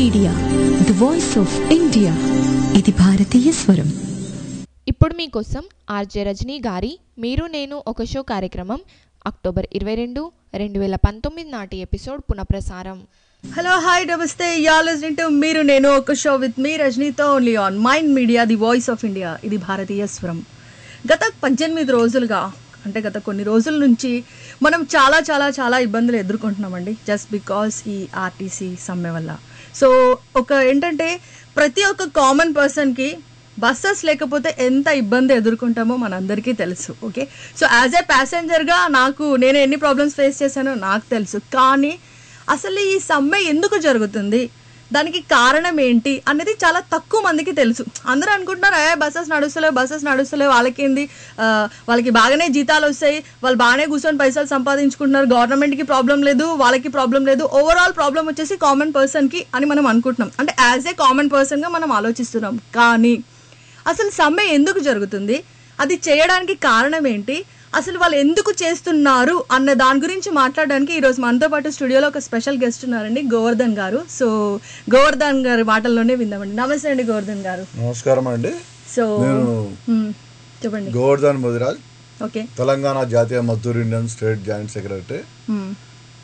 Media the voice of India ఇది భారతీయ స్వరం ఇప్పుడు మీకోసం ఆర్జే రజనీ గారి మీరు నేను ఒక షో కార్యక్రమం అక్టోబర్ ఇరవై రెండు రెండు వేల పంతొమ్మిది నాటి ఎపిసోడ్ పునఃప్రసారం hello hi namaste you're listening to మీరు నేను ఒక షో విత్ మీ రజనీతో only on mind media the voice of India ఇది భారతీయ స్వరం గత పద్దెనిమిది రోజులుగా అంటే గత కొన్ని రోజుల నుంచి మనం చాలా చాలా చాలా ఇబ్బందులు ఎదుర్కొంటున్నామండి జస్ట్ బికాస్ ఈ ఆర్టీసీ సమ్మె వల్ల సో ఒక ఏంటంటే ప్రతి ఒక్క కామన్ పర్సన్కి బస్సెస్ లేకపోతే ఎంత ఇబ్బంది ఎదుర్కొంటామో మనందరికీ తెలుసు ఓకే సో యాజ్ ఏ ప్యాసెంజర్గా నాకు నేను ఎన్ని ప్రాబ్లమ్స్ ఫేస్ చేశానో నాకు తెలుసు కానీ అసలు ఈ సమ్మె ఎందుకు జరుగుతుంది దానికి కారణం ఏంటి అనేది చాలా తక్కువ మందికి తెలుసు అందరూ అనుకుంటున్నారు ఏ బస్సెస్ నడుస్తలేవు బస్సెస్ నడుస్తలేవు వాళ్ళకేంది ఆ, వాళ్ళకి బాగానే జీతాలు వస్తాయి వాళ్ళు బాగానే కూర్చొని పైసలు సంపాదించుకుంటున్నారు గవర్నమెంట్కి ప్రాబ్లం లేదు వాళ్ళకి ప్రాబ్లం లేదు ఓవరాల్ ప్రాబ్లం వచ్చేసి కామన్ పర్సన్కి అని మనం అనుకుంటున్నాం అంటే యాజ్ ఏ కామన్ పర్సన్గా మనం ఆలోచిస్తున్నాం కానీ అసలు సమ్మె ఎందుకు జరుగుతుంది అది చేయడానికి కారణం ఏంటి అసలు వాళ్ళు ఎందుకు చేస్తున్నారు అన్న దాని గురించి మాట్లాడడానికి ఈరోజు మనతో పాటు స్టూడియోలో ఒక స్పెషల్ గెస్ట్ ఉన్నారండి గోవర్ధన్ గారు సో గోవర్ధన్ గారి మాటల్లోనే విందామండి నమస్తే అండి గోవర్ధన్ గారు నమస్కారం అండి సో నేను మ్మ్, చెప్పండి గోవర్ధన్ ముదిరాజ్ ఓకే తెలంగాణ జాతీయ మజ్దూర్ Indian state joint secretary hmm,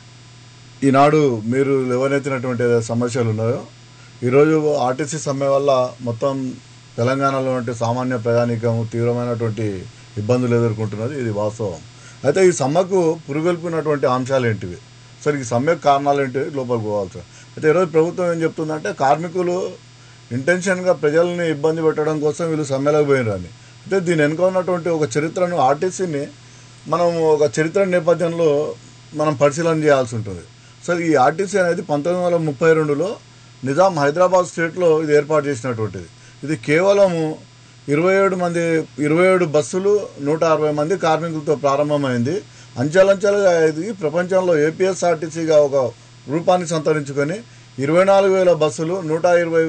ఈనాడు మీరు లేవనెత్తినటువంటి ఏదైతే సమస్యలు ఉన్నాయో ఈరోజు ఆర్టీసీ సమ్మె వల్ల మొత్తం తెలంగాణలో ఉంటే సామాన్య ప్రజానీకం తీవ్రమైనటువంటి ఇబ్బందులు ఎదుర్కొంటున్నది ఇది వాస్తవం అయితే ఈ సమ్మెకు పురుగొల్పినటువంటి అంశాలు ఏంటివి సరే ఈ సమ్మెకు కారణాలు ఏంటి లోపలికి పోవాల్సి అయితే ఈరోజు ప్రభుత్వం ఏం చెప్తుందంటే కార్మికులు ఇంటెన్షన్గా ప్రజల్ని ఇబ్బంది పెట్టడం కోసం వీళ్ళు సమ్మెలకు పోయినారు అని అయితే దీని వెనుక ఉన్నటువంటి ఒక చరిత్రను ఆర్టీసీని మనం ఒక చరిత్ర నేపథ్యంలో మనం పరిశీలన చేయాల్సి ఉంటుంది సో ఈ ఆర్టీసీ అనేది పంతొమ్మిది వందల ముప్పై రెండులో నిజాం హైదరాబాద్ స్టేట్లో ఇది ఏర్పాటు చేసినటువంటిది ఇది కేవలము ఇరవై ఏడు మంది ఇరవై ఏడు బస్సులు నూట అరవై మంది కార్మికులతో ప్రారంభమైంది అంచెలంచెలుగా ఇది ప్రపంచంలో ఏపీఎస్ఆర్టీసీగా ఒక రూపాన్ని సంతరించుకొని ఇరవై నాలుగు వేల బస్సులు నూట ఇరవై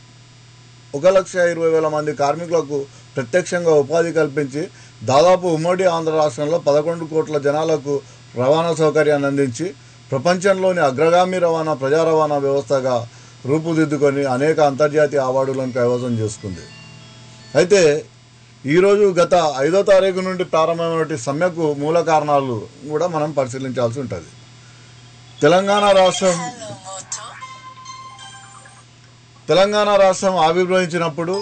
ఒక లక్ష ఇరవై వేల మంది కార్మికులకు ప్రత్యక్షంగా ఉపాధి కల్పించి దాదాపు ఉమ్మడి ఆంధ్ర రాష్ట్రంలో పదకొండు కోట్ల జనాలకు రవాణా సౌకర్యాన్ని అందించి ప్రపంచంలోని అగ్రగామి రవాణా ప్రజా రవాణా వ్యవస్థగా రూపుదిద్దుకొని అనేక అంతర్జాతీయ అవార్డులను కైవసం చేసుకుంది అయితే ఈరోజు గత ఐదో తారీఖు నుండి ప్రారంభమైనటువంటి సమ్మెకు మూల కారణాలు కూడా మనం పరిశీలించాల్సి ఉంటుంది తెలంగాణ రాష్ట్రం తెలంగాణ రాష్ట్రం ఆవిర్భవించినప్పుడు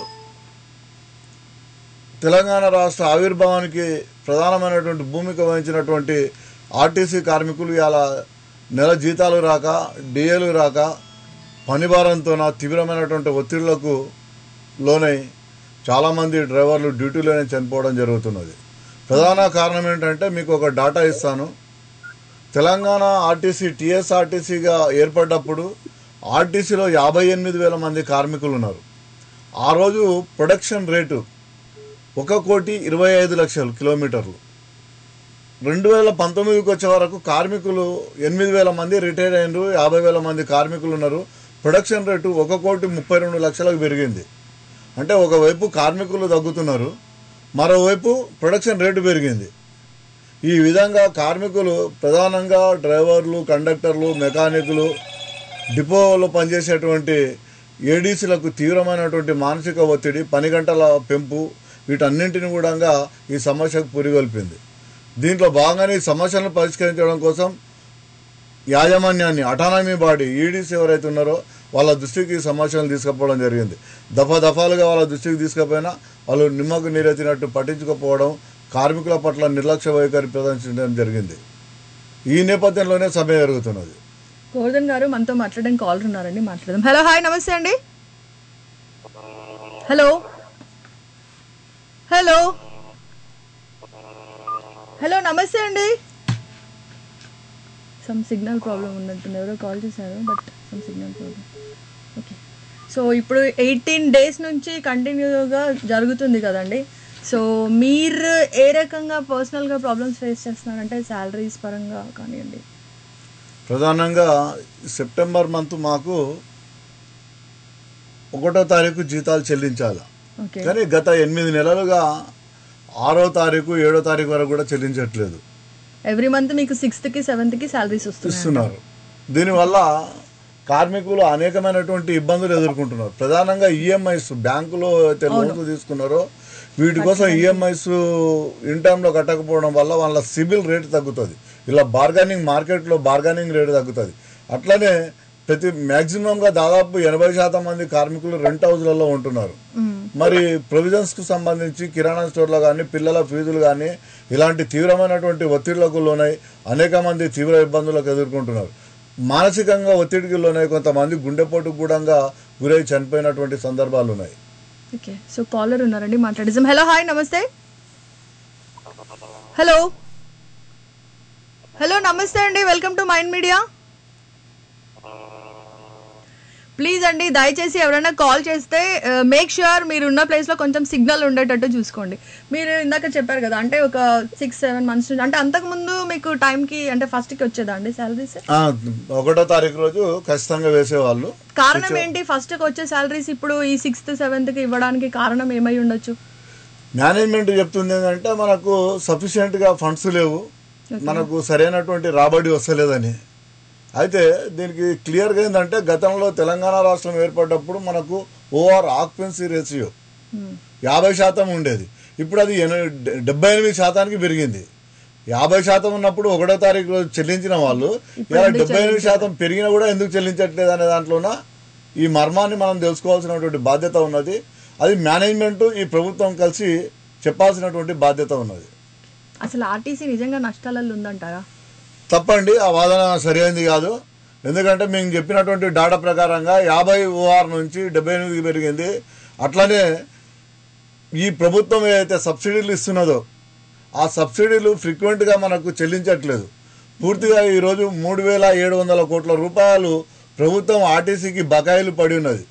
తెలంగాణ రాష్ట్ర ఆవిర్భావానికి ప్రధానమైనటువంటి భూమిక వహించినటువంటి ఆర్టీసీ కార్మికులు ఇలా నెల జీతాలు రాక డిఏలు రాక పనిభారంతో తీవ్రమైనటువంటి ఒత్తిళ్లకు లోనై చాలామంది డ్రైవర్లు డ్యూటీలోనే చనిపోవడం జరుగుతున్నది ప్రధాన కారణం ఏంటంటే మీకు ఒక డాటా ఇస్తాను తెలంగాణ ఆర్టీసీ టీఎస్ఆర్టీసీగా ఏర్పడ్డప్పుడు ఆర్టీసీలో యాభై ఎనిమిది వేల మంది కార్మికులు ఉన్నారు ఆ రోజు ప్రొడక్షన్ రేటు ఒక కోటి ఇరవై ఐదు లక్షలు కిలోమీటర్లు రెండు వేల పంతొమ్మిదికి వచ్చే వరకు కార్మికులు ఎనిమిది వేల మంది రిటైర్ అయినరు యాభై వేల మంది కార్మికులు ఉన్నారు ప్రొడక్షన్ రేటు ఒక కోటి ముప్పై రెండు లక్షలకు పెరిగింది అంటే ఒకవైపు కార్మికులు తగ్గుతున్నారు మరోవైపు ప్రొడక్షన్ రేటు పెరిగింది ఈ విధంగా కార్మికులు ప్రధానంగా డ్రైవర్లు కండక్టర్లు మెకానికులు డిపోలో పనిచేసేటువంటి ఏడీసీలకు తీవ్రమైనటువంటి మానసిక ఒత్తిడి పని గంటల పెంపు వీటన్నింటిని కూడా ఈ సమస్యకు పురిగొల్పింది దీంట్లో భాగంగానే ఈ సమస్యలను పరిష్కరించడం కోసం యాజమాన్యాన్ని అటానమీ బాడీ ఈడీసీ ఎవరైతే ఉన్నారో వాళ్ళ దృష్టికి ఈ సమస్యలను తీసుకుపోవడం జరిగింది దఫా దఫాలుగా వాళ్ళ దృష్టికి తీసుకుపోయినా వాళ్ళు నిమ్మకు నీరెత్తినట్టు పట్టించుకోకపోవడం కార్మికుల పట్ల నిర్లక్ష్య వైఖరి ప్రదర్శించడం జరిగింది ఈ నేపథ్యంలోనే సమ్మె జరుగుతున్నది గోవర్ధన్ గారు మనతో మాట్లాడడానికి కాల్ ఉన్నారండి మాట్లాడదాం హలో హాయ్ నమస్తే అండి హలో హలో హలో నమస్తే అండి సమ్ సిగ్నల్ ప్రాబ్లం ఉన్నట్టుంది ఎవరో కాల్ చేశారు but some signal problem okay so ఇప్పుడు ఎయిటీన్ డేస్ నుంచి కంటిన్యూగా జరుగుతుంది కదండి సో మీరు ఏ రకంగా పర్సనల్గా ప్రాబ్లమ్స్ ఫేస్ చేస్తున్నారంటే శాలరీస్ పరంగా కానివ్వండి ప్రధానంగా సెప్టెంబర్ మంత్ మాకు ఒకటో తారీఖు జీతాలు చెల్లించాలి ఓకే కానీ గత ఎనిమిది నెలలుగా ఆరో తారీఖు ఏడో తారీఖు వరకు కూడా చెల్లించట్లేదు ఎవ్రీ మంత్ మీకు సిక్స్త్ కి సెవెంత్ కి సాలరీస్ వస్తున్నాయి ఇస్తున్నారు దీనివల్ల కార్మికులు అనేకమైనటువంటి ఇబ్బందులు ఎదుర్కొంటున్నారు ప్రధానంగా ఈఎంఐస్ బ్యాంకులో అయితే లోన్లు తీసుకున్నారో వీటి కోసం ఈఎంఐస్ ఇన్ టైంలో కట్టకపోవడం వల్ల వాళ్ళ సిబిల్ రేట్ తగ్గుతుంది ఇలా బార్గెనింగ్ మార్కెట్లో బార్గెనింగ్ రేట్ తగ్గుతుంది అట్లనే ప్రతి మ్యాక్సిమంగా దాదాపు ఎనభై శాతం మంది కార్మికులు రెంట్ హౌస్లలో ఉంటున్నారు మరి ప్రొవిజన్స్ కు సంబంధించి కిరాణా స్టోర్లో కానీ పిల్లల ఫీజులు కానీ ఇలాంటి తీవ్రమైనటువంటి ఒత్తిళ్లకు లోనై అనేక మంది తీవ్ర ఇబ్బందులకు ఎదుర్కొంటున్నారు మానసికంగా ఒత్తిడికి లోనై కొంతమంది గుండెపోటుకు కూడా గురై చనిపోయినటువంటి సందర్భాలు ఉన్నాయి ఓకే సో కాలర్ ఉన్నారండి మాట్లాడేసాం hello hi namaste hello hello namaste అండి welcome to mind media please అండి దయచేసి ఎవరైనా కాల్ చేస్తే మేక్ ష్యూర్ మీరు ఉన్న ప్లేస్లో కొంచెం సిగ్నల్ ఉండేటట్టు చూసుకోండి మీరు ఇందాక చెప్పారు కదా అంటే ఒక సిక్స్ సెవెన్ మంత్స్ నుంచి అంటే అంతకుముందు మీకు టైంకి అంటే ఫస్ట్కి వచ్చేదా అండి శాలరీస్ ఆ, ఒకటో తారీఖు రోజు ఖచ్చితంగా వేసేవాళ్ళు కారణం ఏంటి ఫస్ట్కి వచ్చే శాలరీస్ ఇప్పుడు ఈ సిక్స్త్ సెవెంత్కి ఇవ్వడానికి కారణం ఏమై ఉండొచ్చు మేనేజ్మెంట్ చెప్తుంది ఏంటంటే మనకు సఫిషియెంట్గా ఫండ్స్ లేవు మనకు సరైనటువంటి రాబడి వస్తలేదని అయితే దీనికి క్లియర్గా ఏంటంటే గతంలో తెలంగాణ రాష్ట్రం ఏర్పడ్డప్పుడు మనకు ఓఆర్ ఆక్యుపెన్సీ రేషియో యాభై శాతం ఉండేది ఇప్పుడు అది ఎన- డెబ్బై ఎనిమిది శాతానికి పెరిగింది యాభై శాతం ఉన్నప్పుడు ఒకటో తారీఖు రోజు చెల్లించిన వాళ్ళు ఇలా డెబ్బై ఎనిమిది శాతం పెరిగినా కూడా ఎందుకు చెల్లించట్లేదు అనే దాంట్లోన ఈ మర్మాన్ని మనం తెలుసుకోవాల్సినటువంటి బాధ్యత ఉన్నది అది మేనేజ్మెంట్ ఈ ప్రభుత్వం కలిసి చెప్పాల్సినటువంటి బాధ్యత ఉన్నది అసలు ఆర్టీసీ నిజంగా నష్టాలలో ఉందంటారా తప్పండి ఆ వాదన సరైనది కాదు ఎందుకంటే మేము చెప్పినటువంటి డాటా ప్రకారంగా యాభై ఓఆర్ నుంచి డెబ్బై ఎనిమిదికి పెరిగింది అట్లనే ఈ ప్రభుత్వం ఏదైతే సబ్సిడీలు ఇస్తున్నదో ఆ సబ్సిడీలు ఫ్రీక్వెంట్గా మనకు చెల్లించట్లేదు పూర్తిగా ఈరోజు మూడు వేల ఏడు వందల కోట్ల రూపాయలు ప్రభుత్వం ఆర్టీసీకి బకాయిలు పడి ఉన్నది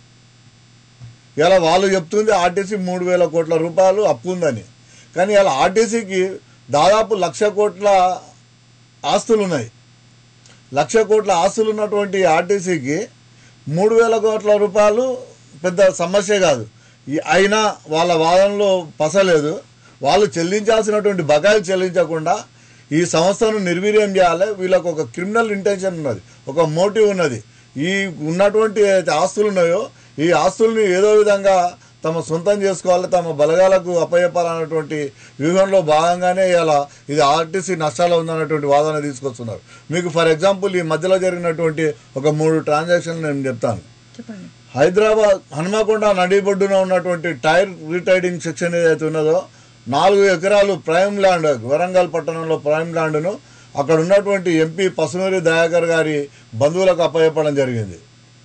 ఇలా వాళ్ళు చెప్తుంది ఆర్టీసీ మూడు వేల కోట్ల రూపాయలు అప్పు ఉందని కానీ ఇలా ఆర్టీసీకి దాదాపు లక్ష కోట్ల ఆస్తులు ఉన్నాయి లక్ష కోట్ల ఆస్తులు ఉన్నటువంటి ఆర్టీసీకి మూడు వేల కోట్ల రూపాయలు పెద్ద సమస్య కాదు ఈ- అయినా వాళ్ళ వాదనలో పసలేదు వాళ్ళు చెల్లించాల్సినటువంటి బకాయిలు చెల్లించకుండా ఈ సంస్థను నిర్వీర్యం చేయాలి వీళ్ళకు ఒక క్రిమినల్ ఇంటెన్షన్ ఉన్నది ఒక మోటివ్ ఉన్నది ఈ ఉన్నటువంటి ఏదైతే ఆస్తులు ఉన్నాయో ఈ ఆస్తుల్ని ఏదో విధంగా తమ సొంతం చేసుకోవాలి తమ బలగాలకు అప్పయ్యపాలన్నటువంటి వ్యూహంలో భాగంగానే ఇలా ఇది ఆర్టీసీ నష్టాలు ఉందన్నటువంటి వాదన తీసుకొస్తున్నారు మీకు ఫర్ ఎగ్జాంపుల్ ఈ మధ్యలో జరిగినటువంటి ఒక మూడు ట్రాన్సాక్షన్లు నేను చెప్తాను చెప్పండి హైదరాబాద్ హనుమకొండ నడిబొడ్డున ఉన్నటువంటి టైర్ రిటైడింగ్ సెక్షన్ ఏదైతే ఉన్నదో నాలుగు ఎకరాలు ప్రైమ్ ల్యాండ్ వరంగల్ పట్టణంలో ప్రైమ్ ల్యాండ్ను అక్కడ ఉన్నటువంటి ఎంపీ పసునూరి దయాకర్ గారి బంధువులకు అప్పచెప్పడం జరిగింది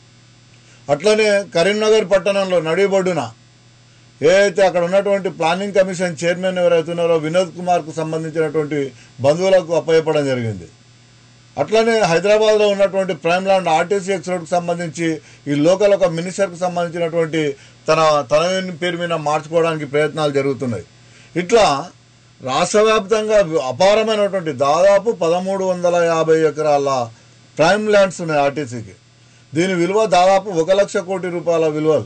అట్లనే కరీంనగర్ పట్టణంలో నడిబొడ్డున ఏదైతే అక్కడ ఉన్నటువంటి ప్లానింగ్ కమిషన్ చైర్మన్ ఎవరైతే ఉన్నారో వినోద్ కుమార్కు సంబంధించినటువంటి బంధువులకు అప్పచెప్పడం జరిగింది అట్లనే హైదరాబాద్లో ఉన్నటువంటి ప్రైమ్ ల్యాండ్ ఆర్టీసీ ఎక్స్ రోడ్కి సంబంధించి ఈ లోకల్ ఒక మినిస్టర్కి సంబంధించినటువంటి తన తన పేరు మీద మార్చుకోవడానికి ప్రయత్నాలు జరుగుతున్నాయి ఇట్లా రాష్ట్ర వ్యాప్తంగా అపారమైనటువంటి దాదాపు పదమూడు వందల యాభై ఎకరాల ప్రైమ్ ల్యాండ్స్ ఉన్నాయి ఆర్టీసీకి దీని విలువ దాదాపు ఒక లక్ష కోటి రూపాయల విలువలు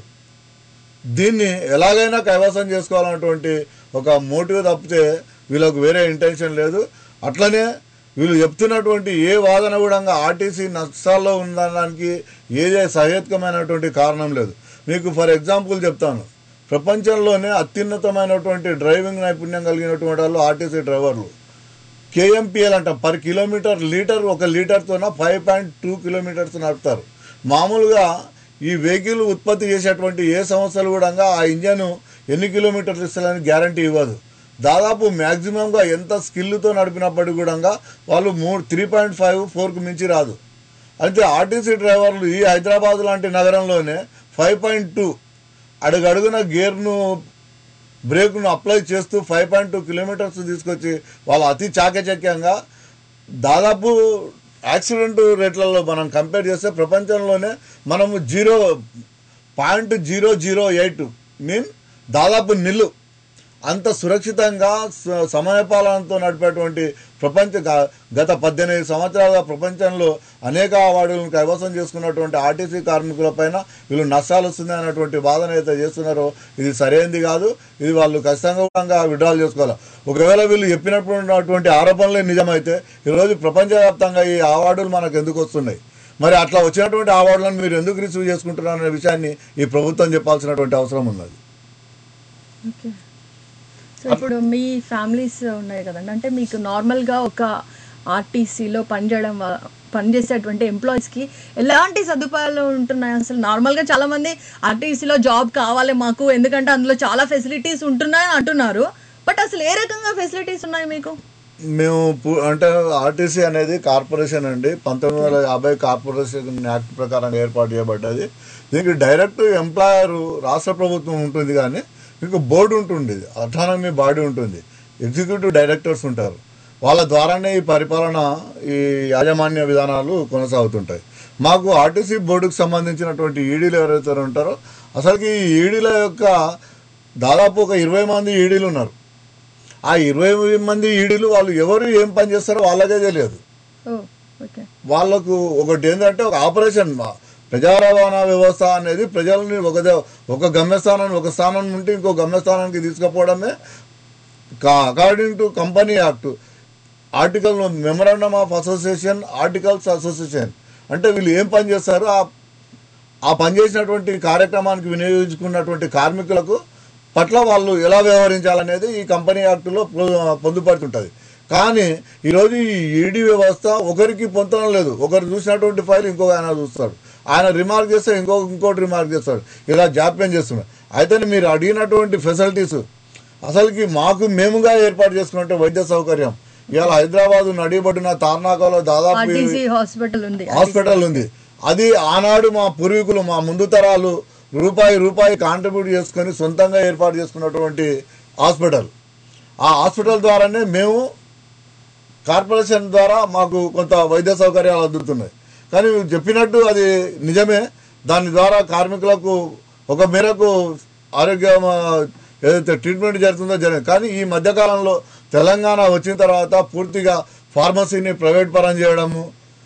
దీన్ని ఎలాగైనా కైవసం చేసుకోవాలన్నటువంటి ఒక మోటివ్ తప్పితే వీళ్ళకు వేరే ఇంటెన్షన్ లేదు అట్లనే వీళ్ళు చెప్తున్నటువంటి ఏ వాదన కూడా ఆర్టీసీ నష్టాల్లో ఉండడానికి ఏదే సహేతుకమైనటువంటి కారణం లేదు మీకు ఫర్ ఎగ్జాంపుల్ చెప్తాను ప్రపంచంలోనే అత్యున్నతమైనటువంటి డ్రైవింగ్ నైపుణ్యం కలిగినటువంటి వాళ్ళు ఆర్టీసీ డ్రైవర్లు కేఎంపిఎల్ అంట పర్ కిలోమీటర్ లీటర్ ఒక లీటర్తోన ఫైవ్ పాయింట్ టూ కిలోమీటర్స్ నడుపుతారు మామూలుగా ఈ వెహికల్ ఉత్పత్తి చేసేటువంటి ఏ సంస్థలు కూడా ఆ ఇంజన్ ఎన్ని కిలోమీటర్లు ఇస్తారని గ్యారంటీ ఇవ్వదు దాదాపు మ్యాక్సిమంగా ఎంత స్కిల్తో నడిపినప్పటికీ కూడా వాళ్ళు మూడు త్రీ పాయింట్ ఫైవ్ ఫోర్కి మించి రాదు అయితే ఆర్టీసీ డ్రైవర్లు ఈ హైదరాబాద్ లాంటి నగరంలోనే ఫైవ్ పాయింట్ టూ అడుగడుగున గేర్ను బ్రేక్ను అప్లై చేస్తూ ఫైవ్ పాయింట్ టూ కిలోమీటర్స్ తీసుకొచ్చి వాళ్ళు అతి చాకచక్యంగా దాదాపు యాక్సిడెంట్ రేట్లలో మనం కంపేర్ చేస్తే ప్రపంచంలోనే మనము zero point zero zero eight mean దాదాపు నిల్లు అంత సురక్షితంగా స- సమయపాలనతో నడిపేటువంటి ప్రపంచ గ- గత పద్దెనిమిది సంవత్సరాలుగా ప్రపంచంలో అనేక అవార్డులను కైవసం చేసుకున్నటువంటి ఆర్టీసీ కార్మికులపైన వీళ్ళు నష్టాలు వస్తున్నాయి అన్నటువంటి వాదన అయితే చేస్తున్నారో ఇది సరైనది కాదు ఇది వాళ్ళు ఖచ్చితంగా విడ్రాల్ చేసుకోవాలి ఒకవేళ వీళ్ళు చెప్పినప్పుడు ఉన్నటువంటి ఆరోపణలే నిజమైతే ఈరోజు ప్రపంచవ్యాప్తంగా ఈ అవార్డులు మనకు ఎందుకు వస్తున్నాయి మరి అట్లా వచ్చినటువంటి అవార్డులను మీరు ఎందుకు రిసీవ్ చేసుకుంటున్నారు అనే విషయాన్ని ఈ ప్రభుత్వం చెప్పాల్సినటువంటి అవసరం ఉన్నది ఓకే సో ఇప్పుడు మీ ఫ్యామిలీస్ ఉన్నాయి కదండి అంటే మీకు నార్మల్గా ఒక ఆర్టీసీలో పనిచేయడం వ- పనిచేసేటువంటి ఎంప్లాయీస్కి ఎలాంటి సదుపాయాలు ఉంటున్నాయి అసలు నార్మల్గా చాలామంది ఆర్టీసీలో జాబ్ కావాలి మాకు ఎందుకంటే అందులో చాలా ఫెసిలిటీస్ ఉంటున్నాయని అంటున్నారు బట్ అసలు ఏ రకంగా ఫెసిలిటీస్ ఉన్నాయి మీకు మేము పు- అంటే ఆర్టీసీ అనేది కార్పొరేషన్ అండి పంతొమ్మిది వందల యాభై కార్పొరేషన్ యాక్ట్ ప్రకారం ఏర్పాటు చేయబడ్డది దీనికి డైరెక్ట్ ఎంప్లాయర్ రాష్ట్ర ప్రభుత్వం ఉంటుంది కానీ మీకు బోర్డు ఉంటుంది అటానమీ బాడీ ఉంటుంది ఎగ్జిక్యూటివ్ డైరెక్టర్స్ ఉంటారు వాళ్ళ ద్వారానే ఈ పరిపాలన ఈ యాజమాన్య విధానాలు కొనసాగుతుంటాయి మాకు ఆర్టీసీ బోర్డుకు సంబంధించినటువంటి ఈడీలు ఎవరైతే ఉంటారో అసలుకి ఈ ఈడీల యొక్క దాదాపు ఒక ఇరవై మంది ఈడీలు ఉన్నారు ఆ ఇరవై మంది ఈడీలు వాళ్ళు ఎవరు ఏం పని చేస్తారో వాళ్ళకే తెలియదు ఓ ఓకే వాళ్ళకు ఒకటి ఏంటంటే ఒక ఆపరేషన్ మా ప్రజా రవాణా వ్యవస్థ అనేది ప్రజల్ని ఒక ద- ఒక గమ్యస్థానం ఒక స్థానం నుండి ఇంకో గమ్యస్థానానికి తీసుకుపోవడమే according to company act article memorandum of association articles association అంటే వీళ్ళు ఏం పని చేస్తారు ఆ ఆ పనిచేసినటువంటి కార్యక్రమానికి వినియోగించుకున్నటువంటి కార్మికులకు పట్ల వాళ్ళు ఎలా వ్యవహరించాలనేది ఈ కంపెనీ యాక్టులో పొ- పొందుపడుతుంటుంది కానీ ఈరోజు ఈ ఈడీ వ్యవస్థ ఒకరికి పొందడం లేదు ఒకరు చూసినటువంటి ఫైల్ ఇంకొక ఆయన చూస్తాడు ఆయన రిమార్క్ చేస్తే ఇంకో ఇంకోటి రిమార్క్ చేస్తాడు ఇలా జాప్యం చేస్తున్నాడు అయితే మీరు అడిగినటువంటి ఫెసిలిటీస్ అసలుకి మాకు మేముగా ఏర్పాటు చేసుకున్నట్టు వైద్య సౌకర్యం ఇవాళ హైదరాబాద్ నడిబడిన తార్నాకలో దాదాపు ఆర్టీసీ హాస్పిటల్ ఉంది హాస్పిటల్ ఉంది అది ఆనాడు మా పూర్వీకులు మా ముందు తరాలు రూపాయి రూపాయి కాంట్రిబ్యూట్ చేసుకొని సొంతంగా ఏర్పాటు చేసుకున్నటువంటి హాస్పిటల్ ఆ హాస్పిటల్ ద్వారానే మేము కార్పొరేషన్ ద్వారా మాకు కొంత వైద్య సౌకర్యాలు అందుతున్నాయి కానీ మీరు చెప్పినట్టు అది నిజమే దాని ద్వారా కార్మికులకు ఒక మేరకు ఆరోగ్యం ఆ, ఏదైతే ట్రీట్మెంట్ జరుగుతుందో జరిగింది కానీ ఈ మధ్యకాలంలో తెలంగాణ వచ్చిన తర్వాత పూర్తిగా ఫార్మసీని ప్రైవేట్ పరం చేయడము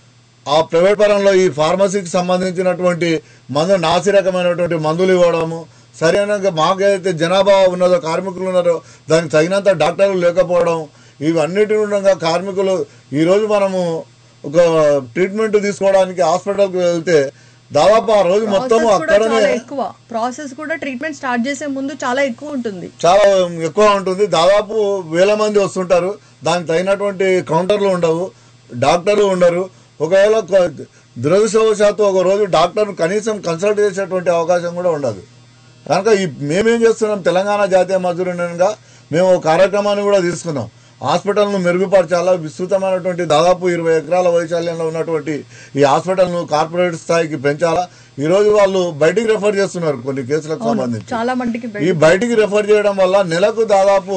ఆ ప్రైవేట్ పరంలో ఈ ఫార్మసీకి సంబంధించినటువంటి మందు నాసి రకమైనటువంటి మందులు ఇవ్వడము సరైన మాకైతే జనాభా ఉన్నదో కార్మికులు ఉన్నారో దానికి తగినంత డాక్టర్లు లేకపోవడం ఇవన్నిటి ఉండగా కార్మికులు ఈరోజు మనము ఒక ట్రీట్మెంట్ తీసుకోవడానికి హాస్పిటల్కి వెళ్తే దాదాపు ఆ రోజు మొత్తం ప్రాసెస్ కూడా అక్కడనే చాలా ఎక్కువ ప్రాసెస్ కూడా ట్రీట్మెంట్ స్టార్ట్ చేసే ముందు చాలా ఎక్కువ ఉంటుంది చాలా ఎక్కువ ఉంటుంది దాదాపు వేల మంది వస్తుంటారు దానికి తగినటువంటి కౌంటర్లు ఉండవు డాక్టర్లు ఉండరు ఒకవేళ కొ- దురదృష్టవశాత్తు ఒక రోజు డాక్టర్ కనీసం కన్సల్ట్ చేసేటువంటి అవకాశం కూడా ఉండదు కనుక ఈ మేమేం చేస్తున్నాం తెలంగాణ జాతీయ మజూర్ యూనియన్గా మేము ఒక కార్యక్రమాన్ని కూడా తీసుకున్నాం హాస్పిటల్ను మెరుగుపరచాలా విస్తృతమైనటువంటి దాదాపు ఇరవై ఎకరాల వైశాల్యంలో ఉన్నటువంటి ఈ హాస్పిటల్ను కార్పొరేట్ స్థాయికి పెంచాలా ఈరోజు వాళ్ళు బయటికి రెఫర్ చేస్తున్నారు కొన్ని కేసులకు సంబంధించి చాలా మందికి బె- ఈ బయటికి రెఫర్ చేయడం వల్ల నెలకు దాదాపు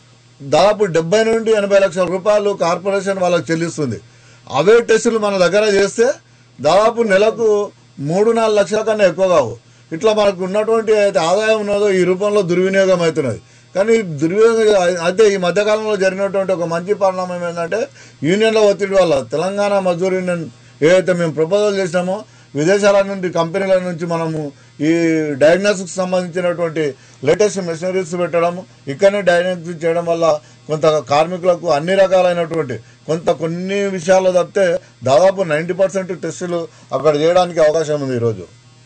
దాదాపు డెబ్బై నుండి ఎనభై లక్షల రూపాయలు కార్పొరేషన్ వాళ్ళకి చెల్లిస్తుంది అవే టెస్టులు మన దగ్గర చేస్తే దాదాపు నెలకు మూడు నాలుగు లక్షల కన్నా ఎక్కువ కావు ఇట్లా మనకు ఉన్నటువంటి అయితే ఆదాయం ఉన్నదో ఈ రూపంలో దుర్వినియోగం అవుతున్నది కానీ ఈ దుర్వినియోగం అయితే ఈ మధ్యకాలంలో జరిగినటువంటి ఒక మంచి పరిణామం ఏంటంటే యూనియన్ల ఒత్తిడి వల్ల తెలంగాణ మజూర్ యూనియన్ ఏదైతే మేము ప్రపోజల్ చేసినామో విదేశాల నుండి కంపెనీల నుంచి మనము ఈ డయాగ్నోస్టిక్స్ సంబంధించినటువంటి లేటెస్ట్ మెషినరీస్ పెట్టడం ఇక్కడనే డయాగ్నోస్టిక్ చేయడం వల్ల కొంత కార్మికులకు అన్ని రకాలైనటువంటి కొంత కొన్ని విషయాల్లో తప్పితే దాదాపు నైంటీ పర్సెంట్ టెస్టులు అక్కడ చేయడానికి అవకాశం ఉంది ఈరోజు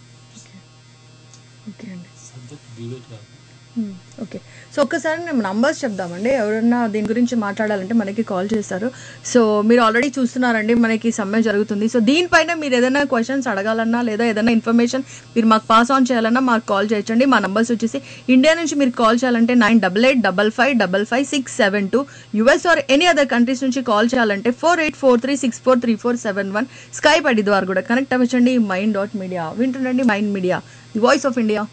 ఓకే అండి మ్మ్. ఓకే సో ఒక్కసారి మేము నంబర్స్ చెప్దామండి ఎవరన్నా దీని గురించి మాట్లాడాలంటే మనకి కాల్ చేస్తారు సో మీరు ఆల్రెడీ చూస్తున్నారండి మనకి సమ్మె జరుగుతుంది సో దీనిపైన మీరు ఏదైనా క్వశ్చన్స్ అడగాలన్నా లేదా ఏదైనా ఇన్ఫర్మేషన్ మీరు మాకు పాస్ ఆన్ చేయాలన్నా మాకు కాల్ చేయొచ్చండి మా నంబర్స్ వచ్చేసి ఇండియా నుంచి మీరు కాల్ చేయాలంటే nine double eight double five double five six seven two US or any other countries నుంచి కాల్ చేయాలంటే four eight four three six four three four seven one Skype ID ద్వారా కూడా connect అవ్వచ్చండి mind dot media వింటుండండి mind media the voice of India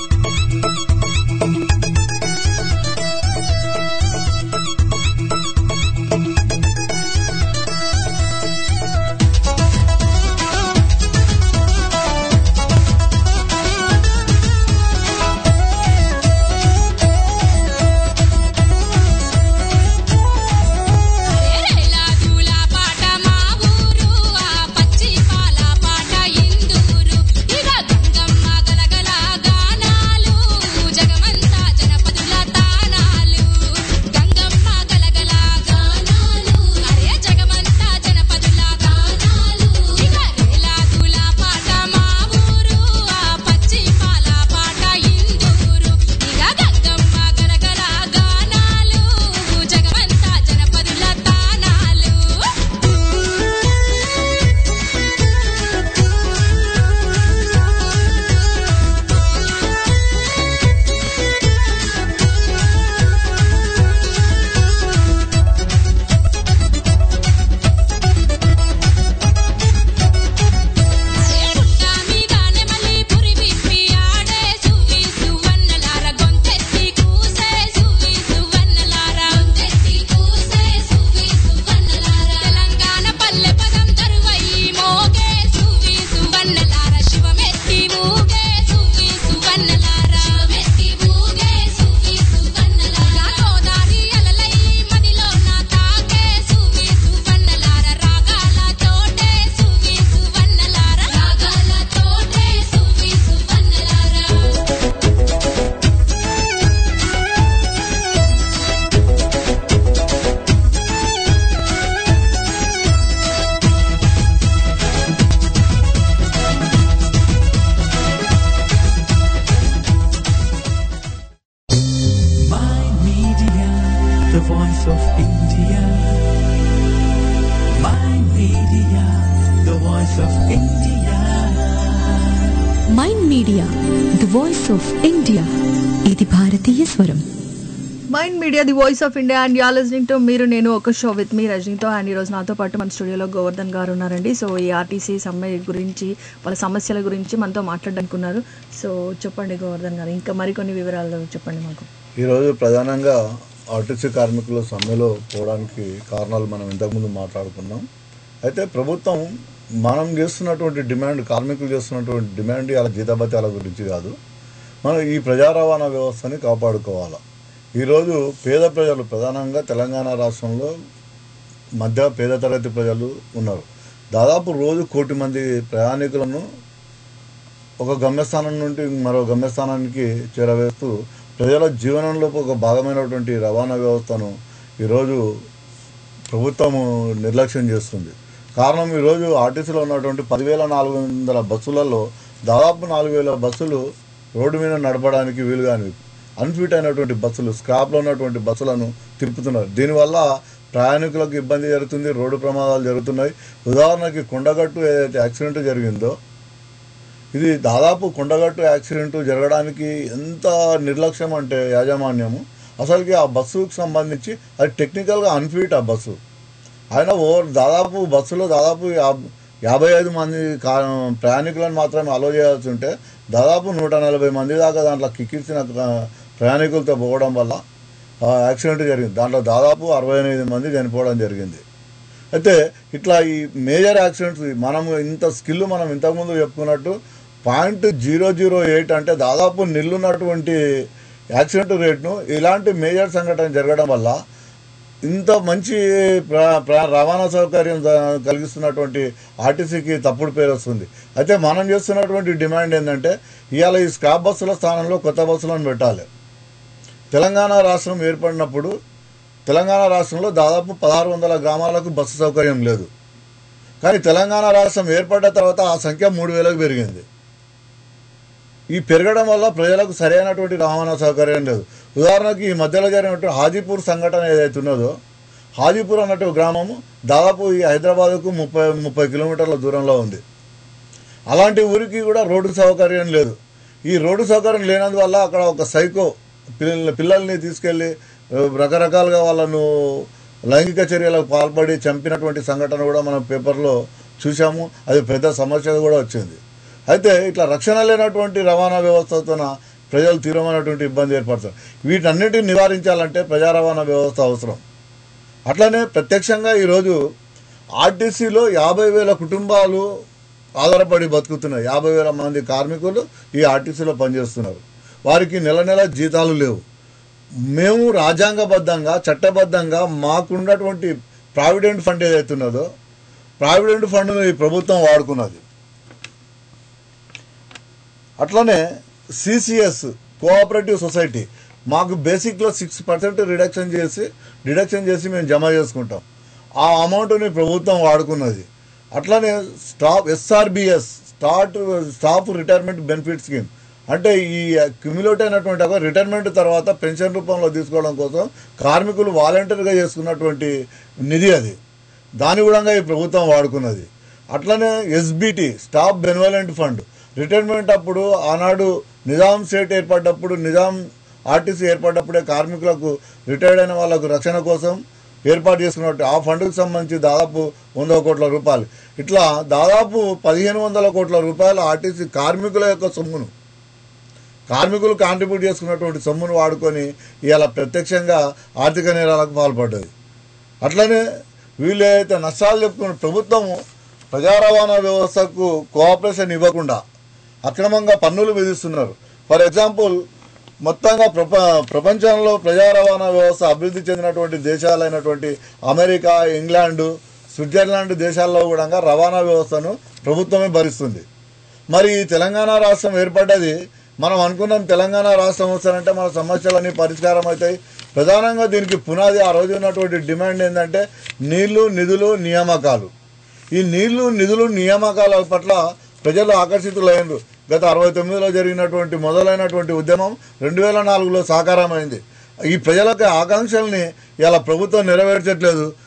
రేలా దూల పాట మా ఊరు ఆ పచ్చి పాల పాట ఇందూరు ఇద గంగమ్మ గలగల గానాలు of India. Mind media the voice of India ఇది భారతీయ స్వరం mind media the voice of India and you're listening to మీరు నేను ఒక షో విత్ మీ రజనీతో అండ్ ఈరోజు నాతో పాటు మన స్టూడియోలో గోవర్ధన్ గారు ఉన్నారండి సో ఈ ఆర్టీసీ సమ్మె గురించి వాళ్ళ సమస్యల గురించి మనతో మాట్లాడడానికి ఉన్నారు సో చెప్పండి గోవర్ధన్ గారు ఇంకా మరికొన్ని వివరాలు చెప్పండి మాకు ఈరోజు ప్రధానంగా ఆర్టీసీ కార్మికులు సమ్మెలో పోవడానికి కారణాలు మనం ఇంతకుముందు మాట్లాడుకున్నాం అయితే ప్రభుత్వం మనం చేస్తున్నటువంటి డిమాండ్ కార్మికులు చేస్తున్నటువంటి డిమాండ్ ఇలా జీతభత్యాల గురించి కాదు మనం ఈ ప్రజా రవాణా వ్యవస్థని కాపాడుకోవాలి ఈరోజు పేద ప్రజలు ప్రధానంగా తెలంగాణ రాష్ట్రంలో మధ్య పేద తరగతి ప్రజలు ఉన్నారు దాదాపు రోజు కోటి మంది ప్రయాణికులను ఒక గమ్యస్థానం నుండి మరో గమ్యస్థానానికి చేరవేస్తూ ప్రజల జీవనంలో ఒక భాగమైనటువంటి రవాణా వ్యవస్థను ఈరోజు ప్రభుత్వము నిర్లక్ష్యం చేస్తుంది కారణం ఈరోజు ఆర్టీసీలో ఉన్నటువంటి పదివేల నాలుగు వందల బస్సులలో దాదాపు నాలుగు వేల బస్సులు రోడ్డు మీద నడపడానికి వీలు కానివి అన్ఫిట్ అయినటువంటి బస్సులు స్క్రాప్లో ఉన్నటువంటి బస్సులను తిప్పుతున్నారు దీనివల్ల ప్రయాణికులకు ఇబ్బంది జరుగుతుంది రోడ్డు ప్రమాదాలు జరుగుతున్నాయి ఉదాహరణకి కొండగట్టు ఏదైతే యాక్సిడెంట్ జరిగిందో ఇది దాదాపు కొండగట్టు యాక్సిడెంట్ జరగడానికి ఎంత నిర్లక్ష్యం అంటే యాజమాన్యము అసలుకి ఆ బస్సుకు సంబంధించి అది టెక్నికల్గా అన్ఫిట్ ఆ బస్సు ఆయన ఓవర్ దాదాపు బస్సులో దాదాపు యాబ్- యాభై ఐదు మంది కా ప్రయాణికులను మాత్రమే అలో చేయాల్సి ఉంటే దాదాపు నూట నలభై మంది దాకా దాంట్లో కిక్కిర్చిన క- ప్రయాణికులతో పోవడం వల్ల ఆ యాక్సిడెంట్ జరిగింది దాంట్లో దాదాపు అరవై ఎనిమిది మంది చనిపోవడం జరిగింది అయితే ఇట్లా ఈ మేజర్ యాక్సిడెంట్స్ మనం ఇంత స్కిల్ మనం ఇంతకుముందు చెప్పుకున్నట్టు పాయింట్ జీరో జీరో ఎయిట్ అంటే దాదాపు నిల్లున్నటువంటి యాక్సిడెంట్ రేట్ను ఇలాంటి మేజర్ సంఘటన జరగడం వల్ల ఇంత మంచి ప్ర ప్ర రవాణా సౌకర్యం జ- కలిగిస్తున్నటువంటి ఆర్టీసీకి తప్పుడు పేరు వస్తుంది అయితే మనం చేస్తున్నటువంటి డిమాండ్ ఏంటంటే ఇవాళ ఈ స్క్రాప్ బస్సుల స్థానంలో కొత్త బస్సులను పెట్టాలి తెలంగాణ రాష్ట్రం ఏర్పడినప్పుడు తెలంగాణ రాష్ట్రంలో దాదాపు పదహారు వందల గ్రామాలకు బస్సు సౌకర్యం లేదు కానీ తెలంగాణ రాష్ట్రం ఏర్పడ్డ తర్వాత ఆ సంఖ్య మూడు వేలకు పెరిగింది ఈ పెరగడం వల్ల ప్రజలకు సరైనటువంటి రవాణా సౌకర్యం లేదు ఉదాహరణకి ఈ మధ్యలో జరిగినటువంటి హాజీపూర్ సంఘటన ఏదైతే ఉన్నదో హాజీపూర్ అన్నట్టు గ్రామము దాదాపు ఈ హైదరాబాద్కు ముప్పై ముప్పై కిలోమీటర్ల దూరంలో ఉంది అలాంటి ఊరికి కూడా రోడ్డు సౌకర్యం లేదు ఈ రోడ్డు సౌకర్యం లేనందువల్ల అక్కడ ఒక సైకో పిల్లల్ని పిల్లల్ని తీసుకెళ్ళి ఆ, రకరకాలుగా వాళ్ళను లైంగిక చర్యలకు పాల్పడి చంపినటువంటి సంఘటన కూడా మనం పేపర్లో చూసాము అది పెద్ద సమస్య కూడా వచ్చింది అయితే ఇట్లా రక్షణ లేనటువంటి రవాణా వ్యవస్థతోన ప్రజలు తీవ్రమైనటువంటి ఇబ్బంది ఏర్పడుతుంది వీటన్నిటిని నివారించాలంటే ప్రజా రవాణా వ్యవస్థ అవసరం అట్లనే ప్రత్యక్షంగా ఈరోజు ఆర్టీసీలో యాభై వేల కుటుంబాలు ఆధారపడి బతుకుతున్నాయి యాభై వేల మంది కార్మికులు ఈ ఆర్టీసీలో పనిచేస్తున్నారు వారికి నెల నెల జీతాలు లేవు మేము రాజ్యాంగబద్ధంగా చట్టబద్ధంగా మాకున్నటువంటి ప్రావిడెంట్ ఫండ్ ఏదైతే ఉన్నదో ప్రావిడెంట్ ఫండ్ను ఈ ప్రభుత్వం వాడుకున్నది అట్లనే సిసిఎస్ కోఆపరేటివ్ సొసైటీ మాకు బేసిక్లో సిక్స్ పర్సెంట్ రిడక్షన్ చేసి డిడక్షన్ చేసి మేము జమ చేసుకుంటాం ఆ అమౌంట్ని ప్రభుత్వం వాడుకున్నది అట్లనే stop SRBS start staff retirement benefit scheme అంటే ఈ క్యుములేట్ అయినటువంటి ఒక రిటైర్మెంట్ తర్వాత పెన్షన్ రూపంలో తీసుకోవడం కోసం కార్మికులు వాలంటీర్గా చేసుకున్నటువంటి నిధి అది దాని కూడా ఈ ప్రభుత్వం వాడుకున్నది అట్లనే SBT staff benevolent fund retirement అప్పుడు ఆనాడు నిజాం స్టేట్ ఏర్పడ్డప్పుడు నిజాం ఆర్టీసీ ఏర్పడ్డప్పుడే కార్మికులకు రిటైర్డ్ అయిన వాళ్ళకు రక్షణ కోసం ఏర్పాటు చేసుకున్నట్టు ఆ ఫండ్కు సంబంధించి దాదాపు వంద కోట్ల రూపాయలు ఇట్లా దాదాపు పదిహేను వందల కోట్ల రూపాయలు ఆర్టీసీ కార్మికుల యొక్క సొమ్మును కార్మికులు కాంట్రిబ్యూట్ చేసుకున్నటువంటి సొమ్మును వాడుకొని ఇలా ప్రత్యక్షంగా ఆర్థిక నేరాలకు పాల్పడ్డది అట్లనే వీళ్ళు ఏదైతే నష్టాలు చెప్పుకున్న ప్రభుత్వము ప్రజా రవాణా వ్యవస్థకు కోఆపరేషన్ ఇవ్వకుండా అక్రమంగా పన్నులు విధిస్తున్నారు ఫర్ ఎగ్జాంపుల్ మొత్తంగా ప్రప ప్రపంచంలో ప్రజా రవాణా వ్యవస్థ అభివృద్ధి చెందినటువంటి దేశాలైనటువంటి అమెరికా ఇంగ్లాండు స్విట్జర్లాండ్ దేశాల్లో కూడా రవాణా వ్యవస్థను ప్రభుత్వమే భరిస్తుంది మరి ఈ తెలంగాణ రాష్ట్రం ఏర్పడ్డది మనం అనుకున్నాం తెలంగాణ రాష్ట్రం వస్తారంటే మన సమస్యలన్నీ పరిష్కారం అవుతాయి ప్రధానంగా దీనికి పునాది ఆ రోజు ఉన్నటువంటి డిమాండ్ ఏంటంటే నీళ్లు నిధులు నియామకాలు ఈ నీళ్లు నిధులు నియామకాల పట్ల ప్రజలు ఆకర్షితులైనరు గత అరవై తొమ్మిదిలో జరిగినటువంటి మొదలైనటువంటి ఉద్యమం రెండు వేల నాలుగులో సాకారమైంది ఈ ప్రజల యొక్క ఆకాంక్షల్ని ఇలా ప్రభుత్వం నెరవేర్చట్లేదు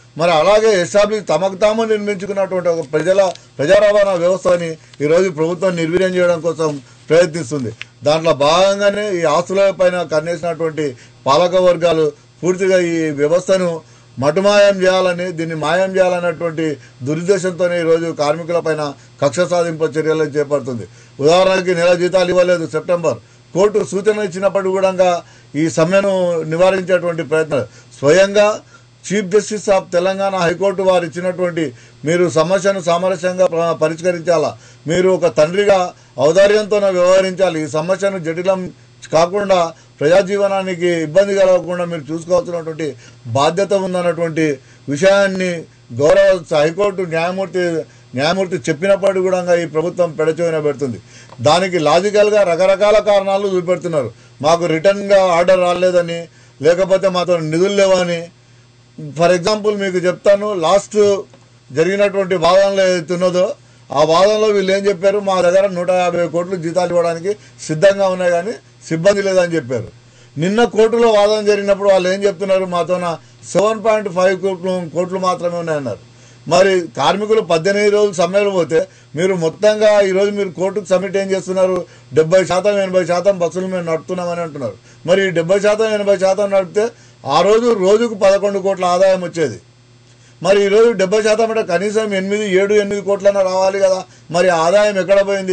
మరి అలాగే ఎస్టాబ్లిష్ తమకు తాము నిర్మించుకున్నటువంటి ఒక ప్రజల ప్రజా రవాణా వ్యవస్థని ఈరోజు ప్రభుత్వం నిర్వీర్యం చేయడం కోసం ప్రయత్నిస్తుంది దాంట్లో భాగంగానే ఈ ఆస్తుల పైన కన్నేసినటువంటి పాలక వర్గాలు పూర్తిగా ఈ వ్యవస్థను మటుమాయం చేయాలని దీన్ని మాయం చేయాలన్నటువంటి దురుద్దేశంతోనే ఈరోజు కార్మికుల పైన కక్ష సాధింపు చర్యలు చేపడుతుంది ఉదాహరణకి నెల జీతాలు ఇవ్వలేదు సెప్టెంబర్ కోర్టు సూచన ఇచ్చినప్పటికీ కూడా ఈ సమ్మెను నివారించేటువంటి ప్రయత్నం స్వయంగా chief justice of Telangana high court వారు ఇచ్చినటువంటి మీరు సమస్యను సామరస్యంగా ప్ర- పరిష్కరించాలా మీరు ఒక తండ్రిగా ఔదార్యంతో వ్యవహరించాలి ఈ సమస్యను జటిలం కాకుండా ప్రజా జీవనానికి ఇబ్బంది కలగకుండా మీరు చూసుకోవాల్సినటువంటి బాధ్యత ఉందన్నటువంటి విషయాన్ని గౌరవ హైకోర్టు న్యాయమూర్తి న్యాయమూర్తి చెప్పినప్పటికీ కూడా ఈ ప్రభుత్వం పెడచోయిన పెడుతుంది దానికి లాజికల్గా రకరకాల కారణాలు చూపెడుతున్నారు మాకు రిటర్న్గా ఆర్డర్ రాలేదని లేకపోతే మాతో నిధులు లేవని ఫర్ ఎగ్జాంపుల్ మీకు చెప్తాను లాస్ట్ జరిగినటువంటి వాదనలో ఏదైతే ఉన్నదో ఆ వాదనలో వీళ్ళు ఏం చెప్పారు మా దగ్గర నూట యాభై కోట్లు జీతాలు ఇవ్వడానికి సిద్ధంగా ఉన్నాయి కానీ సిబ్బంది లేదని చెప్పారు నిన్న కోర్టులో వాదన జరిగినప్పుడు వాళ్ళు ఏం చెప్తున్నారు మాతోన సెవెన్ పాయింట్ ఫైవ్ కోట్లు కోట్లు మాత్రమే ఉన్నాయన్నారు మరి కార్మికులు పద్దెనిమిది రోజులు సమ్మెలు పోతే మీరు మొత్తంగా ఈరోజు మీరు కోర్టుకు సబ్మిట్ ఏం చేస్తున్నారు డెబ్బై శాతం ఎనభై శాతం బస్సులు మేము నడుపుతున్నామని అంటున్నారు మరి ఈ డెబ్బై శాతం ఎనభై శాతం నడిపితే ఆ రోజు రోజుకు పదకొండు కోట్ల ఆదాయం వచ్చేది మరి ఈరోజు డెబ్బై శాతం అంటే కనీసం ఎనిమిది ఏడు ఎనిమిది కోట్లన్నా రావాలి కదా మరి ఆదాయం ఎక్కడ పోయింది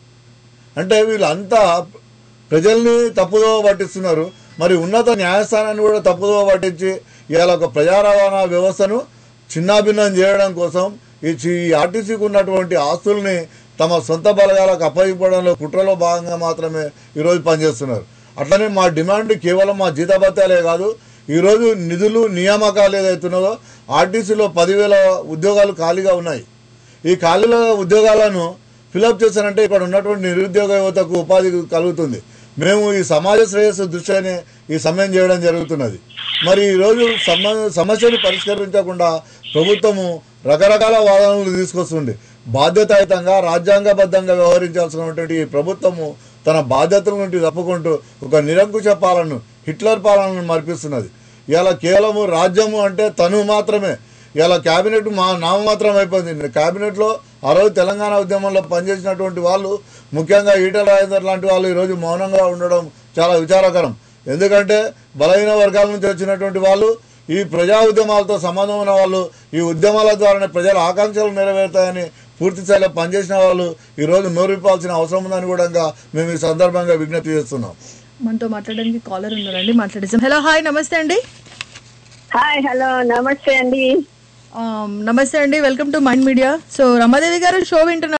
అంటే వీళ్ళంతా ప్రజల్ని తప్పుదోవ పట్టిస్తున్నారు మరి ఉన్నత న్యాయస్థానాన్ని కూడా తప్పుదోవ పట్టించి ఇవాళ ఒక ప్రజా రవాణా వ్యవస్థను చిన్నాభిన్నం చేయడం కోసం ఈ చి- ఈ ఆర్టీసీకి ఉన్నటువంటి ఆస్తుల్ని తమ సొంత బలగాలకు అప్పగించడంలో కుట్రలో భాగంగా మాత్రమే ఈరోజు పనిచేస్తున్నారు అట్లనే మా డిమాండ్ కేవలం మా జీతభత్యాలే కాదు ఈరోజు నిధులు నియామకాలు ఏదైతున్నదో ఆర్టీసీలో పదివేల ఉద్యోగాలు ఖాళీగా ఉన్నాయి ఈ ఖాళీల ఉద్యోగాలను ఫిలప్ చేశారంటే ఇక్కడ ఉన్నటువంటి నిరుద్యోగ యువతకు ఉపాధి కలుగుతుంది మేము ఈ సమాజ శ్రేయస్సు దృష్ట్యానే ఈ సమ్మెం చేయడం జరుగుతున్నది మరి ఈరోజు సమ సమస్యను పరిష్కరించకుండా ప్రభుత్వము రకరకాల వాదనలు తీసుకొస్తుంది బాధ్యతాయుతంగా రాజ్యాంగబద్ధంగా వ్యవహరించాల్సినటువంటి ఈ ప్రభుత్వము తన బాధ్యతల నుండి తప్పుకుంటూ ఒక నిరంకుశ పాలనను హిట్లర్ పాలనను మరిపిస్తున్నది ఇలా కేవలము రాజ్యము అంటే తను మాత్రమే ఇలా క్యాబినెట్ మా నామమాత్రం అయిపోయింది క్యాబినెట్లో ఆ రోజు తెలంగాణ ఉద్యమంలో పనిచేసినటువంటి వాళ్ళు ముఖ్యంగా ఈటల రాజేందర్ లాంటి వాళ్ళు ఈరోజు మౌనంగా ఉండడం చాలా విచారకరం ఎందుకంటే బలహీన వర్గాల నుంచి వచ్చినటువంటి వాళ్ళు ఈ ప్రజా ఉద్యమాలతో సంబంధం ఉన్న వాళ్ళు ఈ ఉద్యమాల ద్వారానే ప్రజల ఆకాంక్షలు నెరవేరుతాయని పూర్తి స్థాయిలో పనిచేసిన వాళ్ళు ఈరోజు నోరిప్పాల్సిన అవసరం ఉందని కూడా మేము ఈ సందర్భంగా విజ్ఞప్తి చేస్తున్నాం మనతో మాట్లాడడానికి కాలర్ ఉన్నారండి మాట్లాడేసాం హలో హాయ్ నమస్తే అండి హాయ్ హలో నమస్తే అండి ఆ, నమస్తే అండి welcome to mind media so Ramadevi గారు షో వింటున్నా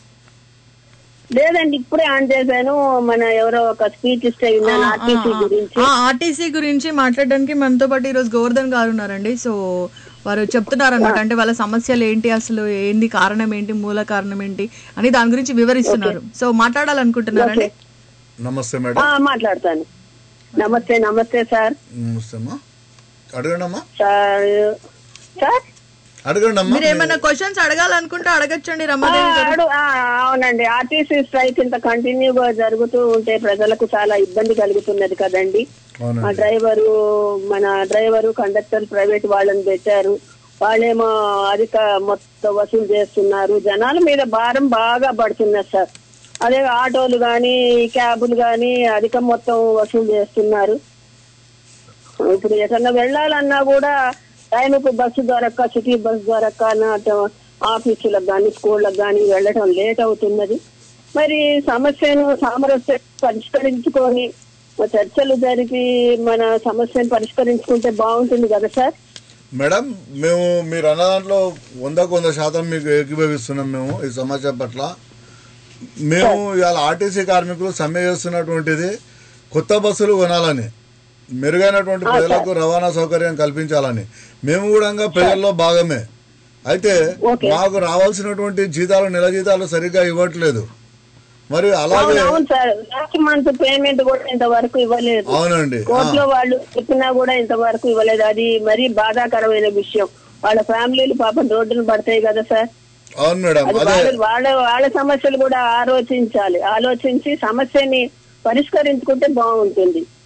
లేదండి ఇప్పుడే ఆన్ చేశాను మన ఎవరో ఒక స్పీచ్ ఇస్తే విన్నాను ఆర్టీసీ గురించి ఆర్టీసీ గురించి మాట్లాడడానికి మనతో పాటు ఈరోజు గోవర్ధన్ గారు ఉన్నారండి సో వారు చెప్తున్నారు అనమాట అంటే వాళ్ళ సమస్యలు ఏంటి అసలు ఏంది కారణం ఏంటి మూల కారణం ఏంటి అని దాని గురించి వివరిస్తున్నారు సో మాట్లాడాలనుకుంటున్నారండి నమస్తే ఆ, మేడం మాట్లాడతాను నమస్తే నమస్తే సార్ నమస్తే అమ్మా అడగండి అమ్మా సార్ సార్ అడగండి అమ్మా మీరు ఏమైనా క్వశ్చన్స్ అడగాలనుకుంటే అడగచ్చండి ఆ, రమాదేవి గారు అడు- ఆ, అవునండి ఆర్టీసీ స్ట్రైక్ ఇంత కంటిన్యూగా జరుగుతూ ఉంటే ప్రజలకు చాలా ఇబ్బంది కలుగుతున్నది కదండి ఆ అవునండి డ్రైవరు మన డ్రైవరు కండక్టర్ ప్రైవేట్ వాళ్ళని పెట్టారు వాళ్ళేమో అధిక మొత్తం వసూలు చేస్తున్నారు జనాల మీద భారం బాగా పడుతున్నారు సార్ అదే ఆటోలు గాని క్యాబులు గాని అధిక మొత్తం వసూలు చేస్తున్నారు ఇప్పుడు ఎటన్నా వెళ్ళాలన్నా కూడా టైంకు బస్సు దొరక్క సిటీ బస్ దొరక్క అన్న ఆఫీసులకు కానీ స్కూళ్ళకు కానీ వెళ్ళడం లేట్ అవుతున్నది మరి సమస్యను సామరస్యం పరిష్కరించుకొని చర్చలు జరిపి మన సమస్యను పరిష్కరించుకుంటే బాగుంటుంది కదా సార్ మేడం మేము మీరు అన్న దాంట్లో వందకు వంద శాతం మీకు ఏకీభవిస్తున్నాం మేము ఈ సమస్య పట్ల మేము ఇవాళ ఆర్టీసీ కార్మికులు సమ్మె చేస్తున్నటువంటిది కొత్త బస్సులు కొనాలని మెరుగైనటువంటి ప్రజలకు రవాణా సౌకర్యం కల్పించాలని మేము కూడా ప్రజల్లో భాగమే అయితే ఓకే. మాకు రావాల్సినటువంటి జీతాలు నెల జీతాలు సరిగ్గా ఇవ్వట్లేదు మరి అలాగే అవును అవును సార్ లాస్ట్ మంత్ పేమెంట్ కూడా ఇంతవరకు ఇవ్వలేదు అవునండి ఆ. కోర్టులో వాళ్ళు చెప్పినా కూడా ఇంతవరకు ఇవ్వలేదు అది మరీ బాధాకరమైన విషయం వాళ్ళ ఫ్యామిలీలు పాపం రోడ్డును పడతాయి కదా సార్ అవును మేడం అది అదే వాళ్ళ వాళ్ళ వాళ్ళ సమస్యలు కూడా ఆలోచించాలి ఆలోచించి సమస్యని పరిష్కరించుకుంటే బాగుంటుంది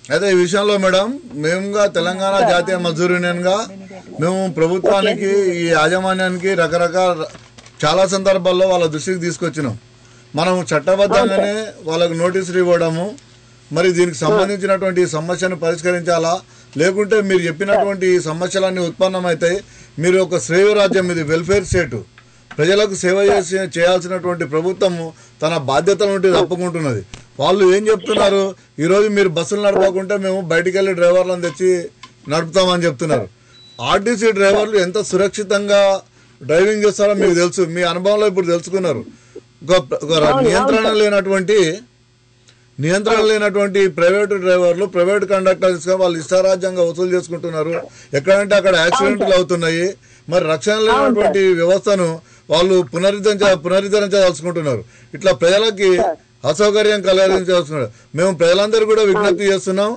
అయితే ఈ విషయంలో మేడం మేముగా తెలంగాణ జాతీయ మజూర్ యూనియన్గా మేము ప్రభుత్వానికి ఈ యాజమాన్యానికి రకరకాల చాలా సందర్భాల్లో వాళ్ళ దృష్టికి తీసుకొచ్చినాం మనం చట్టబద్ధంగానే వాళ్ళకు నోటీసులు ఇవ్వడము మరి దీనికి సంబంధించినటువంటి ఈ సమస్యను పరిష్కరించాలా లేకుంటే మీరు చెప్పినటువంటి ఈ సమస్యలన్నీ ఉత్పన్నమవుతాయి మీరు ఒక శ్రేయరాజ్యం ఇది వెల్ఫేర్ స్టేటు ప్రజలకు సేవ చేసి చేయాల్సినటువంటి ప్రభుత్వము తన బాధ్యతల నుండి తప్పుకుంటున్నది వాళ్ళు ఏం చెప్తున్నారు ఈరోజు మీరు బస్సులు నడపకుంటే మేము బయటికి వెళ్ళి డ్రైవర్లను తెచ్చి నడుపుతామని చెప్తున్నారు ఆర్టీసీ డ్రైవర్లు ఎంత సురక్షితంగా డ్రైవింగ్ చేస్తారో మీకు తెలుసు మీ అనుభవంలో ఇప్పుడు తెలుసుకున్నారు ఒక ఒక నియంత్రణ లేనటువంటి నియంత్రణ లేనటువంటి ప్రైవేటు డ్రైవర్లు ప్రైవేట్ కండక్టర్స్ గా వాళ్ళు ఇష్టారాజ్యంగా వసూలు చేసుకుంటున్నారు ఎక్కడంటే అక్కడ యాక్సిడెంట్లు అవుతున్నాయి మరి రక్షణ లేనటువంటి వ్యవస్థను వాళ్ళు పునరుద్ధరించ పునరుద్ధరించదలుచుకుంటున్నారు ఇట్లా ప్రజలకి అసౌకర్యం కలిగించాల్సుకున్నారు మేము ప్రజలందరూ కూడా విజ్ఞప్తి చేస్తున్నాం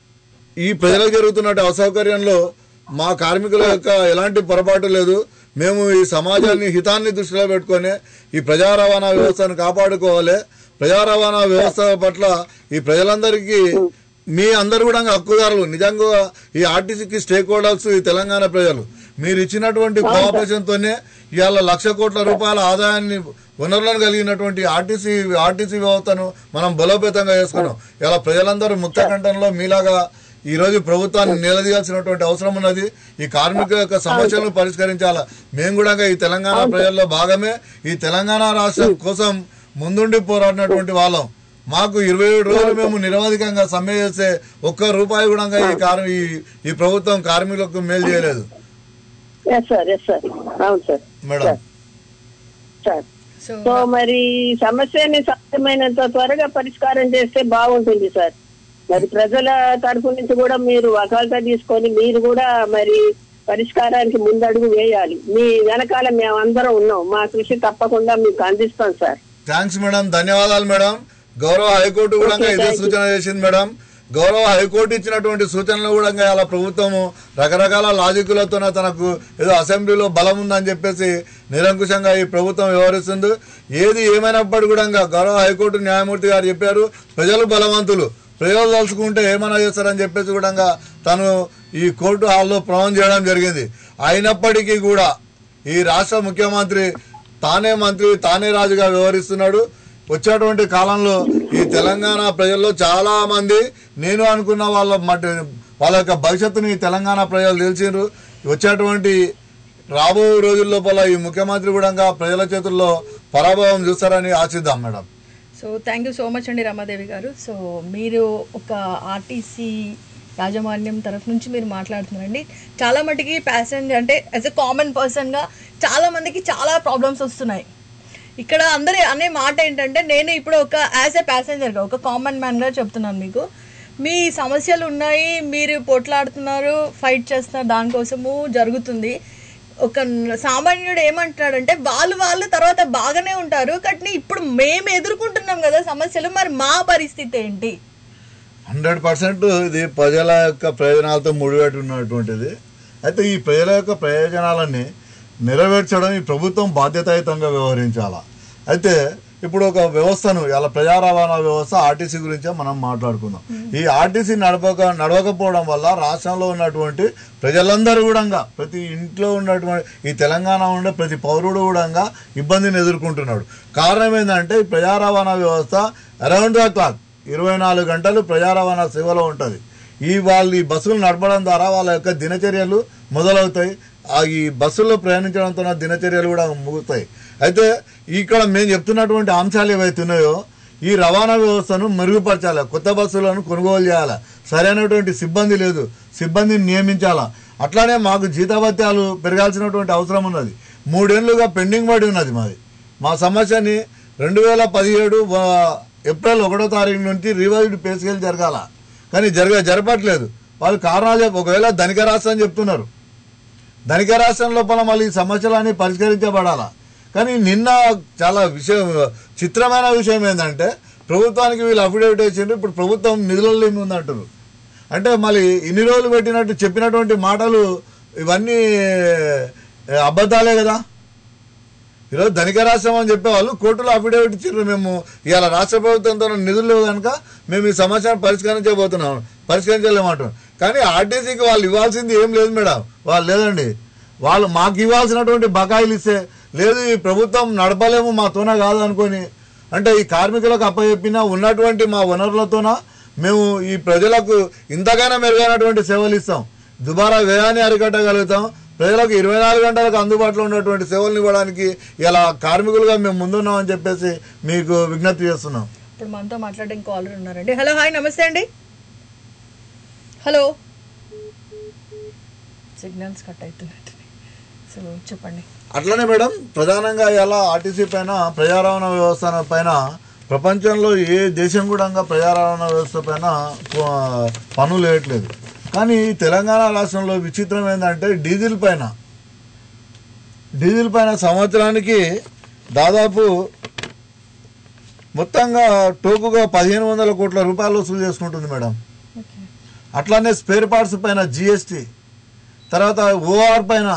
ఈ ప్రజలకు జరుగుతున్న అసౌకర్యంలో మా కార్మికుల యొక్క ఎలాంటి పొరపాటు లేదు మేము ఈ సమాజాన్ని హితాన్ని దృష్టిలో పెట్టుకొని ఈ ప్రజా రవాణా వ్యవస్థను కాపాడుకోవాలి ప్రజా రవాణా వ్యవస్థ పట్ల ఈ ప్రజలందరికీ మీ అందరు కూడా హక్కుదారులు నిజంగా ఈ ఆర్టీసీకి స్టేక్ హోల్డర్స్ ఈ తెలంగాణ ప్రజలు మీరు ఇచ్చినటువంటి కోఆపరేషన్ తోనే ఇవాళ లక్ష కోట్ల రూపాయల ఆదాయాన్ని వనరులను కలిగినటువంటి ఆర్టీసీ ఆర్టీసీ వ్యవస్థను మనం బలోపేతంగా చేసుకున్నాం ఇలా ప్రజలందరూ ముక్త కంఠంలో మీలాగా ఈ రోజు ప్రభుత్వాన్ని నిలదీయాల్సినటువంటి అవసరం ఉన్నది ఈ కార్మికుల యొక్క సమస్యలను పరిష్కరించాలా మేము కూడా ఈ తెలంగాణ ప్రజల్లో భాగమే ఈ తెలంగాణ రాష్ట్రం కోసం ముందుండి పోరాడినటువంటి వాళ్ళం మాకు ఇరవై ఏడు రోజులు మేము నిరవధికంగా సమ్మె చేస్తే ఒక్క రూపాయి కూడా ఈ కార్మి ఈ- ఈ ప్రభుత్వం కార్మికులకు మేలు చేయలేదు ఎస్ సార్ ఎస్ సార్ అవును sir madam sir so so మరి ఈ సమస్యని సాధ్యమైనంత త్వరగా పరిష్కారం చేస్తే బాగుంటుంది సార్ మరి ప్రజల తరపు నుంచి కూడా మీరు వకాల్తా తీసుకొని మీరు కూడా మరి పరిష్కారానికి ముందడుగు వేయాలి మీ వెనకాల మేమందరం ఉన్నాం మా కృషి తప్పకుండా మీకు అందిస్తాం సార్ థ్యాంక్స్ మేడం ధన్యవాదాలు మేడం గౌరవ హైకోర్టు కూడా Okay, ఇదే thank you. సూచన చేసింది మేడం గౌరవ హైకోర్టు ఇచ్చినటువంటి సూచనలు కూడా అలా ప్రభుత్వము రకరకాల లాజికులతో తనకు ఏదో అసెంబ్లీలో బలం ఉందని చెప్పేసి నిరంకుశంగా ఈ ప్రభుత్వం వ్యవహరిస్తుంది ఏది ఏమైనప్పటికీ కూడా గౌరవ హైకోర్టు న్యాయమూర్తి గారు చెప్పారు ప్రజలు బలవంతులు ప్రజలు తలుచుకుంటే ఏమైనా చేస్తారని చెప్పేసి కూడా తను ఈ కోర్టు హాల్లో ప్రమాణం చేయడం జరిగింది అయినప్పటికీ కూడా ఈ రాష్ట్ర ముఖ్యమంత్రి తానే మంత్రి తానే రాజుగా వ్యవహరిస్తున్నాడు వచ్చేటువంటి కాలంలో ఈ తెలంగాణ ప్రజల్లో చాలా మంది నేను అనుకున్న వాళ్ళ మట్ వాళ్ళ యొక్క భవిష్యత్తుని ఈ తెలంగాణ ప్రజలు తెలిసిండ్రు వచ్చేటువంటి రాబో రోజుల లోపల ఈ ముఖ్యమంత్రి కూడా ప్రజల చేతుల్లో పరాభవం చూస్తారని ఆశిద్దాం madam so thank you so much అండి రమాదేవి గారు సో మీరు ఒక ఆర్టీసీ యాజమాన్యం తరఫు నుంచి మీరు మాట్లాడుతున్నారండి చాలా మటుకి ప్యాసింజర్ అంటే యాజ్ ఎ కామన్ పర్సన్గా చాలా మందికి చాలా ప్రాబ్లమ్స్ వస్తున్నాయి ఇక్కడ అందరి అనే మాట ఏంటంటే నేను ఇప్పుడు ఒక యాజ్ ఎ ప్యాసింజర్గా ఒక కామన్ మ్యాన్గా చెప్తున్నాను మీకు మీ సమస్యలు ఉన్నాయి మీరు పోట్లాడుతున్నారు ఫైట్ చేస్తున్నారు దానికోసము జరుగుతుంది ఒక సామాన్యుడు ఏమంటాడంటే వాళ్ళు వాళ్ళు తర్వాత బాగానే ఉంటారు కానీ ఇప్పుడు మేము ఎదుర్కొంటున్నాం కదా సమస్యలు మరి మా పరిస్థితి ఏంటి హండ్రెడ్ పర్సెంట్ ఇది ప్రజల యొక్క ప్రయోజనాలతో ముడిపెట్టి ఉన్నటువంటిది అయితే ఈ ప్రజల యొక్క ప్రయోజనాలని నెరవేర్చడం ఈ ప్రభుత్వం బాధ్యతాయుతంగా వ్యవహరించాలా అయితే ఇప్పుడు ఒక వ్యవస్థను ఇలా ప్రజా రవాణా వ్యవస్థ ఆర్టీసీ గురించే మనం మాట్లాడుకుందాం ఈ ఆర్టీసీ నడపక నడవకపోవడం వల్ల రాష్ట్రంలో ఉన్నటువంటి ప్రజలందరూ కూడా ప్రతి ఇంట్లో ఉన్నటువంటి ఈ తెలంగాణ ఉండే ప్రతి పౌరుడు కూడా ఇబ్బందిని ఎదుర్కొంటున్నాడు కారణం ఏంటంటే ఈ ప్రజా రవాణా వ్యవస్థ అరౌండ్ ద క్లాక్ ఇరవై నాలుగు గంటలు ప్రజా రవాణా సేవలో ఉంటుంది ఈ వాళ్ళు ఈ బస్సులు నడపడం ద్వారా వాళ్ళ యొక్క దినచర్యలు మొదలవుతాయి ఆ ఈ బస్సుల్లో ప్రయాణించడంతో నా దినచర్యలు కూడా ముగుతాయి అయితే ఇక్కడ మేము చెప్తున్నటువంటి అంశాలు ఏవైతే ఉన్నాయో ఈ రవాణా వ్యవస్థను మెరుగుపరచాలి కొత్త బస్సులను కొనుగోలు చేయాలి సరైనటువంటి సిబ్బంది లేదు సిబ్బందిని నియమించాలా అట్లానే మాకు జీతభత్యాలు పెరగాల్సినటువంటి అవసరం ఉన్నది మూడేళ్లుగా పెండింగ్ పడి ఉన్నది మాది మా సమస్యని రెండు వేల పదిహేడు ఏప్రిల్ ఒకటో తారీఖు నుంచి రివైజ్డ్ పే స్కేల్ జరగాల కానీ జరగ జరపట్లేదు వాళ్ళు కారణాలు చెప్ప ఒకవేళ ధనిక రాష్ట్రం అని చెప్తున్నారు ధనిక రాష్ట్రం లోపల మళ్ళీ ఈ సమస్యలన్నీ పరిష్కరించబడాలా కానీ నిన్న చాలా విషయం చిత్రమైన విషయం ఏంటంటే ప్రభుత్వానికి వీళ్ళు అఫిడవిట్ ఇచ్చిండ్రు ఇప్పుడు ప్రభుత్వం నిధులలో ఏమి ఉందంటారు అంటే మళ్ళీ ఇన్ని రోజులు పెట్టినట్టు చెప్పినటువంటి మాటలు ఇవన్నీ ఏ, అబద్ధాలే కదా ఈరోజు ధనిక రాష్ట్రం అని చెప్పేవాళ్ళు కోర్టులో అఫిడవిట్ ఇచ్చారు మేము ఇవాళ రాష్ట్ర ప్రభుత్వంతో నిధులు లేవు కనుక మేము ఈ సమస్యను పరిష్కరించబోతున్నాం పరిష్కరించలేమంటారు కానీ ఆర్టీసీకి వాళ్ళు ఇవ్వాల్సింది ఏం లేదు మేడం వాళ్ళు లేదండి వాళ్ళు మాకు ఇవ్వాల్సినటువంటి బకాయిలు ఇస్తే లేదు ఈ ప్రభుత్వం నడపలేము మాతోన కాదు అనుకొని అంటే ఈ కార్మికులకు అప్పచెప్పిన ఉన్నటువంటి మా వనరులతోన మేము ఈ ప్రజలకు ఇంతకైనా మెరుగైనటువంటి సేవలు ఇస్తాం దుబారా వ్యయాన్ని అరికట్టగలుగుతాం ప్రజలకు ఇరవై నాలుగు గంటలకు అందుబాటులో ఉన్నటువంటి సేవలను ఇవ్వడానికి ఇలా కార్మికులుగా మేము ముందున్నామని చెప్పేసి మీకు విజ్ఞప్తి చేస్తున్నాం ఇప్పుడు మనతో మాట్లాడడానికి కాలర్ ఉన్నారండి హలో హాయ్ నమస్తే అండి హలో సిగ్నల్స్ కట్ అవుతున్నట్టు సో చెప్పండి అట్లనే మేడం ప్రధానంగా ఇలా ఆర్టీసీ పైన ప్రజా రవాణా వ్యవస్థ పైన ప్రపంచంలో ఏ దేశం కూడా ప్రజా రవాణా వ్యవస్థ పైన ప- పన్నులు వేయట్లేదు కానీ తెలంగాణ రాష్ట్రంలో విచిత్రం ఏంటంటే డీజిల్ పైన డీజిల్ పైన సంవత్సరానికి దాదాపు మొత్తంగా టోకుగా పదిహేను వందల కోట్ల రూపాయలు వసూలు చేసుకుంటుంది మేడం ఓకే అట్లానే స్పేర్ పార్ట్స్ పైన జిఎస్టీ తర్వాత ఓఆర్ పైన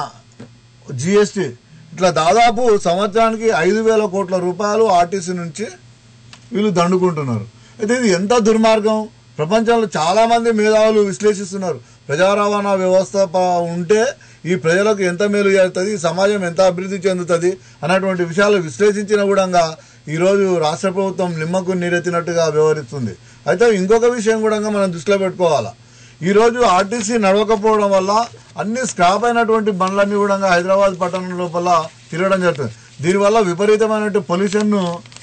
జిఎస్టీ ఇట్లా దాదాపు సంవత్సరానికి ఐదు వేల కోట్ల రూపాయలు ఆర్టీసీ నుంచి వీళ్ళు దండుకుంటున్నారు అయితే ఇది ఎంత దుర్మార్గం ప్రపంచంలో చాలా మంది మేధావులు విశ్లేషిస్తున్నారు ప్రజా రవాణా వ్యవస్థ ప- ఉంటే ఈ ప్రజలకు ఎంత మేలు చేస్తుంది ఈ సమాజం ఎంత అభివృద్ధి చెందుతుంది అన్నటువంటి విషయాలు విశ్లేషించిన కూడా ఈరోజు రాష్ట్ర ప్రభుత్వం నిమ్మకు నీరెత్తినట్టుగా వ్యవహరిస్తుంది అయితే ఇంకొక విషయం కూడా మనం దృష్టిలో పెట్టుకోవాలా ఈరోజు ఆర్టీసీ నడవకపోవడం వల్ల అన్ని స్క్రాప్ అయినటువంటి బండ్లన్నీ కూడా హైదరాబాద్ పట్టణం లోపల తిరగడం జరుగుతుంది దీనివల్ల విపరీతమైనటువంటి పొల్యూషన్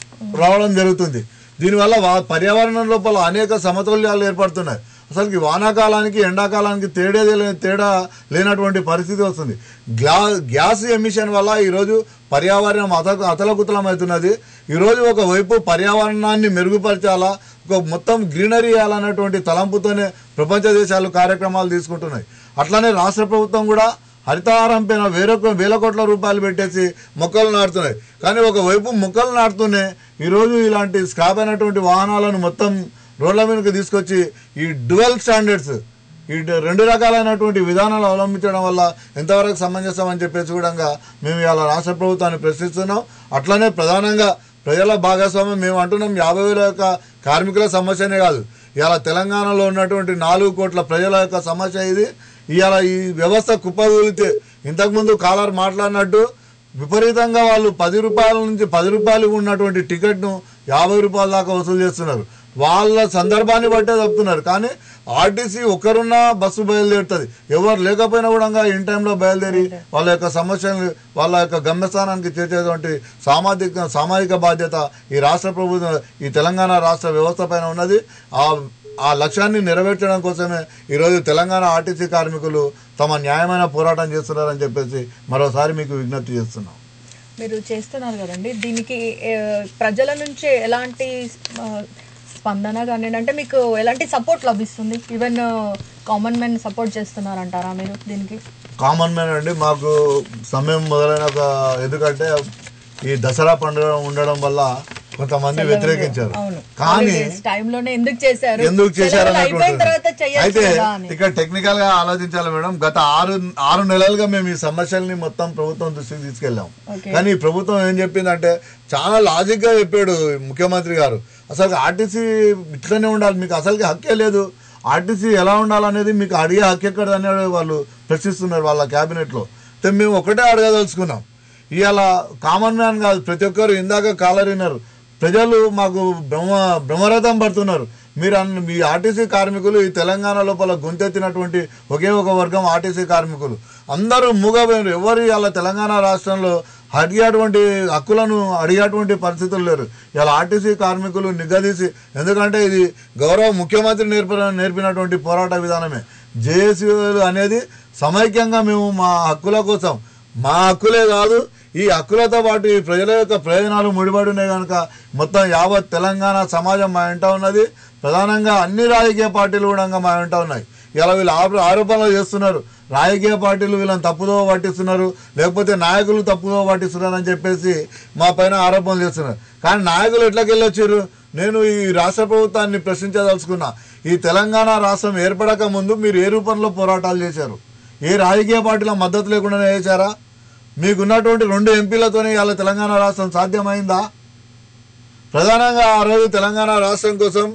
రావడం జరుగుతుంది దీనివల్ల వా- పర్యావరణం లోపల అనేక సమతుల్యాలు ఏర్పడుతున్నాయి అసలుకి వానాకాలానికి ఎండాకాలానికి తేడా తేడా లేనటువంటి పరిస్థితి వస్తుంది గ్లా గ్యాస్ ఎమిషన్ వల్ల ఈరోజు పర్యావరణం అత అతలకుతలం అవుతున్నది ఈరోజు ఒకవైపు పర్యావరణాన్ని మెరుగుపరచాలా ఒక మొత్తం గ్రీనరీ ఇవ్వాలన్నటువంటి తలంపుతోనే ప్రపంచ దేశాలు కార్యక్రమాలు తీసుకుంటున్నాయి అట్లానే రాష్ట్ర ప్రభుత్వం కూడా హరితహారం పైన వేరే వేల కోట్ల రూపాయలు పెట్టేసి మొక్కలు నాటుతున్నాయి కానీ ఒకవైపు మొక్కలు నాటుతూనే ఈరోజు ఇలాంటి స్క్రాప్ అయినటువంటి వాహనాలను మొత్తం రోడ్ల మీదకి తీసుకొచ్చి ఈ డ్యువల్ స్టాండర్డ్స్ ఈ డ- రెండు రకాలైనటువంటి విధానాలు అవలంబించడం వల్ల ఎంతవరకు సమంజసం అని చెప్పేసి కూడా మేము ఇవాళ రాష్ట్ర ప్రభుత్వాన్ని ప్రశ్నిస్తున్నాం అట్లనే ప్రధానంగా ప్రజల భాగస్వామ్యం మేము అంటున్నాం యాభై వేల యొక్క కార్మికుల సమస్యనే కాదు ఇవాళ తెలంగాణలో ఉన్నటువంటి నాలుగు కోట్ల ప్రజల యొక్క సమస్య ఇది ఇవాళ ఈ వ్యవస్థ కుప్పగూలితే ఇంతకుముందు కాలర్ మాట్లాడినట్టు విపరీతంగా వాళ్ళు పది రూపాయల నుంచి పది రూపాయలు ఉన్నటువంటి టికెట్ను యాభై రూపాయల దాకా వసూలు చేస్తున్నారు వాళ్ళ సందర్భాన్ని బట్టే చెప్తున్నారు కానీ ఆర్టీసీ ఒక్కరున్నా బస్సు బయలుదేరుతుంది ఎవరు లేకపోయినా కూడా ఇన్ టైంలో బయలుదేరి వాళ్ళ యొక్క సమస్యలు వాళ్ళ యొక్క గమ్యస్థానానికి చేర్చేటువంటి సామాజిక సామాజిక బాధ్యత ఈ రాష్ట్ర ప్రభుత్వం ఈ తెలంగాణ రాష్ట్ర వ్యవస్థ పైన ఉన్నది ఆ ఆ లక్ష్యాన్ని నెరవేర్చడం కోసమే ఈరోజు తెలంగాణ ఆర్టీసీ కార్మికులు తమ న్యాయమైన పోరాటం చేస్తున్నారని చెప్పేసి మరోసారి మీకు విజ్ఞప్తి చేస్తున్నాం మీరు చేస్తున్నారు కదండి దీనికి ఏ, ప్రజల నుంచి ఎలాంటి ఆ, స్పందన కానీ అంటే మీకు ఎలాంటి సపోర్ట్ లభిస్తుంది ఈవెన్ కామన్ మెన్ సపోర్ట్ చేస్తున్నారంటారా మీరు దీనికి కామన్ మ్యాన్ అండి మాకు సమయం మొదలైన ఒక ఎందుకంటే ఈ దసరా పండుగ ఉండడం వల్ల కొంతమంది వ్యతిరేకించారు అవును కానీ టైంలోనే ఎందుకు చేశారు ఎందుకు చేశారు సెలవులు అయిపోయిన తర్వాత అన్నటువంటి చేయొచ్చు అయితే కదా అని ఇక్కడ టెక్నికల్ గా ఆలోచించాలి మేడం గత ఆరు ఆరు నెలలుగా మేము ఈ సమస్యల్ని మొత్తం ప్రభుత్వం దృష్టికి తీసుకెళ్ళాం Okay. కానీ ఈ ప్రభుత్వం ఏం చెప్పిందంటే చాలా లాజిక్ గా చెప్పాడు ముఖ్యమంత్రి గారు అసలు ఆర్టీసీ ఇట్లనే ఉండాలి మీకు అసలుకి హక్కే లేదు ఆర్టీసీ ఎలా ఉండాలనేది మీకు అడిగే హక్కు ఎక్కడ అనేది వాళ్ళు ప్రశ్నిస్తున్నారు వాళ్ళ క్యాబినెట్ లో అయితే మేము ఒకటే అడగదలుచుకున్నాం ఇవాళ కామన్ మ్యాన్ కాదు ప్రతి ఒక్కరు ఇందాక కాలర్ విన్నారు ప్రజలు మాకు బ్రహ్మ బ్రహ్మరథం పడుతున్నారు మీరు అన్న మీ ఆర్టీసీ కార్మికులు ఈ తెలంగాణ లోపల గొంతెత్తినటువంటి ఒకే ఒక వర్గం ఆర్టీసీ కార్మికులు అందరూ మూగపోయినారు ఎవరు ఇలా తెలంగాణ రాష్ట్రంలో అడిగేటువంటి హక్కులను అడిగేటువంటి పరిస్థితులు లేరు ఇలా ఆర్టీసీ కార్మికులు నిగదీసి ఎందుకంటే ఇది గౌరవ ముఖ్యమంత్రి నేర్పిన నేర్పినటువంటి పోరాట విధానమే జేఏసీ అనేది సమైక్యంగా మేము మా హక్కుల కోసం మా హక్కులే కాదు ఈ హక్కులతో పాటు ఈ ప్రజల యొక్క ప్రయోజనాలు ముడిపడి ఉన్నాయి కనుక మొత్తం యావత్ తెలంగాణ సమాజం మా వెంట ఉన్నది ప్రధానంగా అన్ని రాజకీయ పార్టీలు కూడా మా వెంట ఉన్నాయి ఇలా వీళ్ళు ఆరో- ఆరోపణలు చేస్తున్నారు రాజకీయ పార్టీలు వీళ్ళని తప్పుదో పట్టిస్తున్నారు లేకపోతే నాయకులు తప్పుదో పట్టిస్తున్నారు అని చెప్పేసి మా పైన ఆరోపణలు చేస్తున్నారు కానీ నాయకులు ఎట్లకి వెళ్ళొచ్చారు నేను ఈ రాష్ట్ర ప్రభుత్వాన్ని ప్రశ్నించదలుచుకున్నా ఈ తెలంగాణ రాష్ట్రం ఏర్పడక ముందు మీరు ఏ రూపంలో పోరాటాలు చేశారు ఏ రాజకీయ పార్టీల మద్దతు లేకుండానే చేశారా మీకున్నటువంటి రెండు ఎంపీలతోనే ఇవాళ తెలంగాణ రాష్ట్రం సాధ్యమైందా ప్రధానంగా ఆ రోజు తెలంగాణ రాష్ట్రం కోసం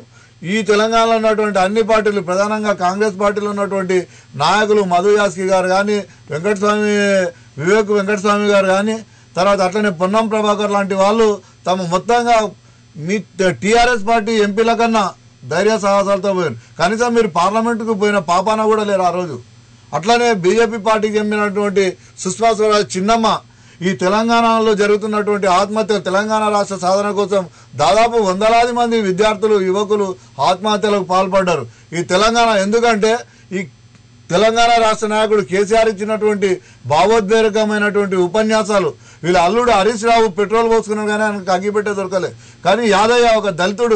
ఈ తెలంగాణలో ఉన్నటువంటి అన్ని పార్టీలు ప్రధానంగా కాంగ్రెస్ పార్టీలో ఉన్నటువంటి నాయకులు మధు యాస్కి గారు కానీ వెంకటస్వామి వివేక్ వెంకటస్వామి గారు కానీ తర్వాత అట్లనే పొన్నం ప్రభాకర్ లాంటి వాళ్ళు తమ మొత్తంగా మీ టీఆర్ఎస్ పార్టీ ఎంపీల కన్నా ధైర్య సాహసాలతో పోయారు కనీసం మీరు పార్లమెంటుకు పోయిన పాపాన కూడా లేరు ఆ రోజు అట్లనే బీజేపీ పార్టీకి చెందినటువంటి సుష్మా స్వరాజ్ చిన్నమ్మ ఈ తెలంగాణలో జరుగుతున్నటువంటి ఆత్మహత్య తెలంగాణ రాష్ట్ర సాధన కోసం దాదాపు వందలాది మంది విద్యార్థులు యువకులు ఆత్మహత్యలకు పాల్పడ్డారు ఈ తెలంగాణ ఎందుకంటే ఈ తెలంగాణ రాష్ట్ర నాయకుడు కేసీఆర్ ఇచ్చినటువంటి భావోద్వేగమైనటువంటి ఉపన్యాసాలు వీళ్ళ అల్లుడు హరీష్ రావు పెట్రోల్ పోసుకున్నాడు కానీ ఆయనకు అగ్గిపెట్టే దొరకలే కానీ యాదయ్య ఒక దళితుడు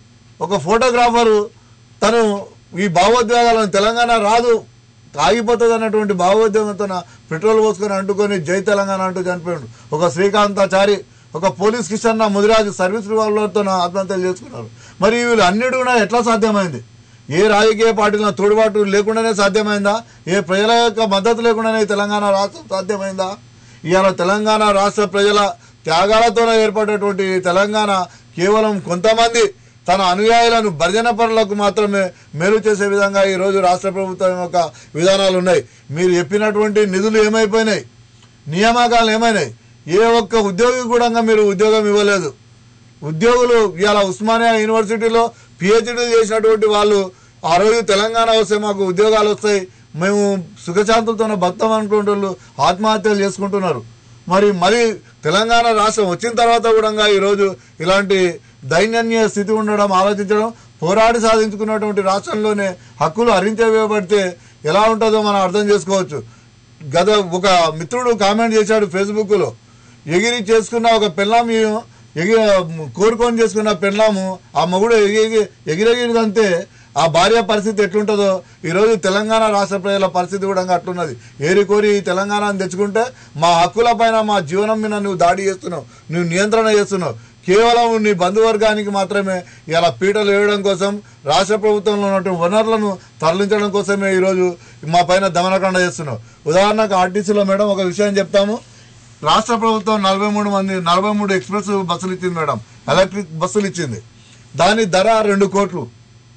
ఒక ఫోటోగ్రాఫరు తను ఈ భావోద్వేగాలను తెలంగాణ రాదు ఆగిపోతుంది అన్నటువంటి భావోద్వేగంతో పెట్రోల్ పోసుకొని అంటుకొని జై తెలంగాణ అంటూ చనిపోయాడు ఒక శ్రీకాంతాచారి ఒక పోలీస్ కిషన్ ముదిరాజు సర్వీస్ రివాల్వర్తో ఆత్మహత్యలు చేసుకున్నారు మరి వీళ్ళు అన్నిటి కూడా ఎట్లా సాధ్యమైంది ఏ రాజకీయ పార్టీల తోడుబాటు లేకుండానే సాధ్యమైందా ఏ ప్రజల యొక్క మద్దతు లేకుండానే ఈ తెలంగాణ రాష్ట్రం సాధ్యమైందా ఇవాళ తెలంగాణ రాష్ట్ర ప్రజల త్యాగాలతోనే ఏర్పడేటువంటి ఈ తెలంగాణ కేవలం కొంతమంది తన అనుయాయులను భర్జన పనులకు మాత్రమే మేలు చేసే విధంగా ఈ రోజు రాష్ట్ర ప్రభుత్వం యొక్క విధానాలు ఉన్నాయి మీరు చెప్పినటువంటి నిధులు ఏమైపోయినాయి నియామకాలు ఏమైనాయి ఏ ఒక్క ఉద్యోగి కూడా మీరు ఉద్యోగం ఇవ్వలేదు ఉద్యోగులు ఇవాళ ఉస్మానియా యూనివర్సిటీలో పిహెచ్డీ చేసినటువంటి వాళ్ళు ఆ రోజు తెలంగాణ వస్తే మాకు ఉద్యోగాలు వస్తాయి మేము సుఖశాంతులతో భక్తం అనుకునే వాళ్ళు ఆత్మహత్యలు చేసుకుంటున్నారు మరి మరి తెలంగాణ రాష్ట్రం వచ్చిన తర్వాత కూడా ఈరోజు ఇలాంటి దైన్యన్య స్థితి ఉండడం ఆలోచించడం పోరాడి సాధించుకున్నటువంటి రాష్ట్రంలోనే హక్కులు హరించవేయబడితే ఎలా ఉంటుందో మనం అర్థం చేసుకోవచ్చు గత ఒక మిత్రుడు కామెంట్ చేశాడు ఫేస్బుక్లో ఎగిరి చేసుకున్న ఒక పెళ్ళాం ఎగి కోరుకొని చేసుకున్న పెళ్ళాము ఆ మగుడు ఎగి ఎగిరెగిరిదంతే ఆ భార్య పరిస్థితి ఎట్లుంటుందో ఈరోజు తెలంగాణ రాష్ట్ర ప్రజల పరిస్థితి కూడా అట్లున్నది ఏరి కోరి ఈ తెలంగాణను తెచ్చుకుంటే మా హక్కుల పైన మా జీవనం మీద నువ్వు దాడి చేస్తున్నావు నువ్వు నియంత్రణ చేస్తున్నావు కేవలం నీ బంధువర్గానికి మాత్రమే ఇలా పీటలు వేయడం కోసం రాష్ట్ర ప్రభుత్వంలో ఉన్నటువంటి వనరులను తరలించడం కోసమే ఈరోజు మా పైన దమనకాండ చేస్తున్నావు ఉదాహరణకు ఆర్టీసీలో మేడం ఒక విషయం చెప్తాము రాష్ట్ర ప్రభుత్వం నలభై మూడు మంది నలభై మూడు ఎక్స్ప్రెస్ బస్సులు ఇచ్చింది మేడం ఎలక్ట్రిక్ బస్సులు ఇచ్చింది దాని ధర రెండు కోట్లు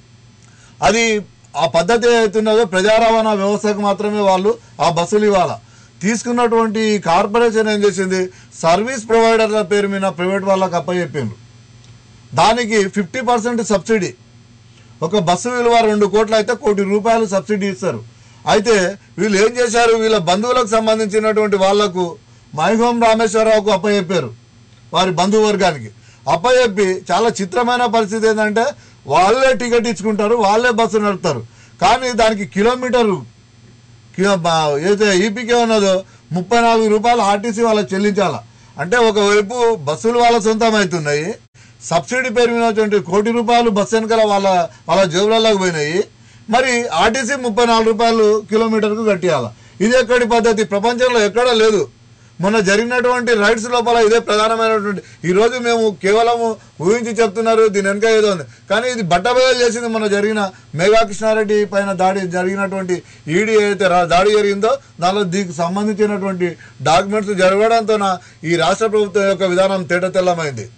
అది ఆ పద్ధతి అవుతున్నదో ప్రజా రవాణా వ్యవస్థకు మాత్రమే వాళ్ళు ఆ బస్సులు ఇవ్వాల తీసుకున్నటువంటి ఈ కార్పొరేషన్ ఏం చేసింది సర్వీస్ ప్రొవైడర్ల పేరు మీద ప్రైవేట్ వాళ్ళకి అప్పచెప్పిండ్రు దానికి ఫిఫ్టీ పర్సెంట్ సబ్సిడీ ఒక బస్సు విలువ రెండు కోట్లు అయితే కోటి రూపాయలు సబ్సిడీ ఇస్తారు అయితే వీళ్ళు ఏం చేశారు వీళ్ళ బంధువులకు సంబంధించినటువంటి వాళ్లకు మైహోం రామేశ్వరరావుకు అప్పచెప్పారు వారి బంధువర్గానికి అప్పచెప్పి చాలా చిత్రమైన పరిస్థితి ఏంటంటే వాళ్ళే టికెట్ ఇచ్చుకుంటారు వాళ్ళే బస్సు నడుపుతారు కానీ దానికి కిలోమీటరు కి- బా- ఏదైతే ఈపీకే ఉన్నదో ముప్పై నాలుగు రూపాయలు ఆర్టీసీ వాళ్ళకి చెల్లించాలా అంటే ఒకవైపు బస్సులు వాళ్ళ సొంతం అవుతున్నాయి సబ్సిడీ పేరు మీద వచ్చినటువంటి కోటి రూపాయలు బస్సు వెనకాల వాళ్ళ వాళ్ళ జేబులలోకి పోయినాయి మరి ఆర్టీసీ ముప్పై నాలుగు రూపాయలు కిలోమీటర్కు కట్టియాల ఇది ఎక్కడి పద్ధతి ప్రపంచంలో ఎక్కడా లేదు మొన్న జరిగినటువంటి రైడ్స్ లోపల ఇదే ప్రధానమైనటువంటి ఈ రోజు మేము కేవలం ఊహించి చెప్తున్నారు దీని వెనక ఏదో ఉంది కానీ ఇది బట్టబయలు చేసింది మొన్న జరిగిన మేఘా కృష్ణారెడ్డి పైన దాడి జరిగినటువంటి ఈడీ ఏదైతే రా- దాడి జరిగిందో దానిలో దీనికి సంబంధించినటువంటి డాక్యుమెంట్స్ జరగడంతో ఈ రాష్ట్ర ప్రభుత్వం యొక్క విధానం తేట తెల్లమైంది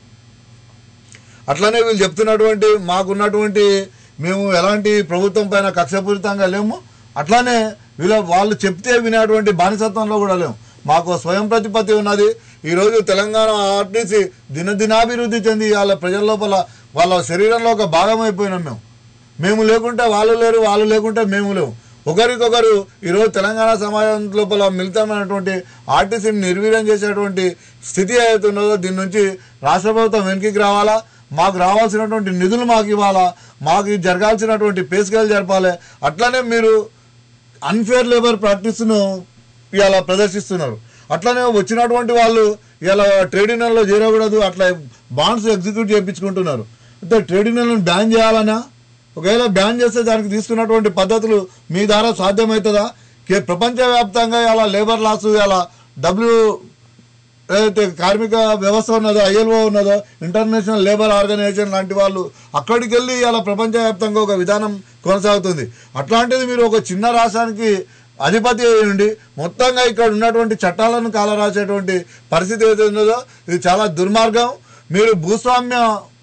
అట్లనే వీళ్ళు చెప్తున్నటువంటి మాకున్నటువంటి మేము ఎలాంటి ప్రభుత్వం పైన కక్షపూరితంగా లేము అట్లానే వీళ్ళ వాళ్ళు చెప్తే వినేటువంటి బానిసత్వంలో కూడా లేము మాకు స్వయం ప్రతిపత్తి ఉన్నది ఈరోజు తెలంగాణ ఆర్టీసీ దినదినాభివృద్ధి చెంది వాళ్ళ ప్రజల లోపల వాళ్ళ శరీరంలో ఒక భాగం అయిపోయినాం మేము మేము లేకుంటే వాళ్ళు లేరు వాళ్ళు లేకుంటే మేము లేవు ఒకరికొకరు ఈరోజు తెలంగాణ సమాజం లోపల మిళితమైనటువంటి ఆర్టీసీని నిర్వీర్యం చేసేటువంటి స్థితి ఏదైతే ఉన్నదో దీని నుంచి రాష్ట్ర ప్రభుత్వం వెనక్కి రావాలా మాకు రావాల్సినటువంటి నిధులు మాకు ఇవ్వాలా మాకు ఈ జరగాల్సినటువంటి పేసుకెళ్ళి జరపాలి అట్లనే మీరు అన్ఫేర్ లేబర్ ప్రాక్టీస్ను ఇవాళ ప్రదర్శిస్తున్నారు అట్లనే వచ్చినటువంటి వాళ్ళు ఇలా ట్రేడ్ యూనియన్లో చేరకూడదు అట్లా బాండ్స్ ఎగ్జిక్యూట్ చేయించుకుంటున్నారు అంటే ట్రేడ్ యూనియన్ బ్యాన్ చేయాలనా ఒకవేళ బ్యాన్ చేస్తే దానికి తీసుకున్నటువంటి పద్ధతులు మీ ద్వారా సాధ్యమవుతుందా కే ప్రపంచవ్యాప్తంగా ఇలా లేబర్ లాస్ ఇలా డబ్ల్యూ ఏదైతే కార్మిక వ్యవస్థ ఉన్నదో ఐఎల్ఓ ఉన్నదో ఇంటర్నేషనల్ లేబర్ ఆర్గనైజేషన్ లాంటి వాళ్ళు అక్కడికి వెళ్ళి ఇలా ప్రపంచవ్యాప్తంగా ఒక విధానం కొనసాగుతుంది అట్లాంటిది మీరు ఒక చిన్న రాష్ట్రానికి అధిపతి అయి ఉండి మొత్తంగా ఇక్కడ ఉన్నటువంటి చట్టాలను కాలరాసేటువంటి పరిస్థితి ఏదైతే ఉన్నదో ఇది చాలా దుర్మార్గం మీరు భూస్వామ్య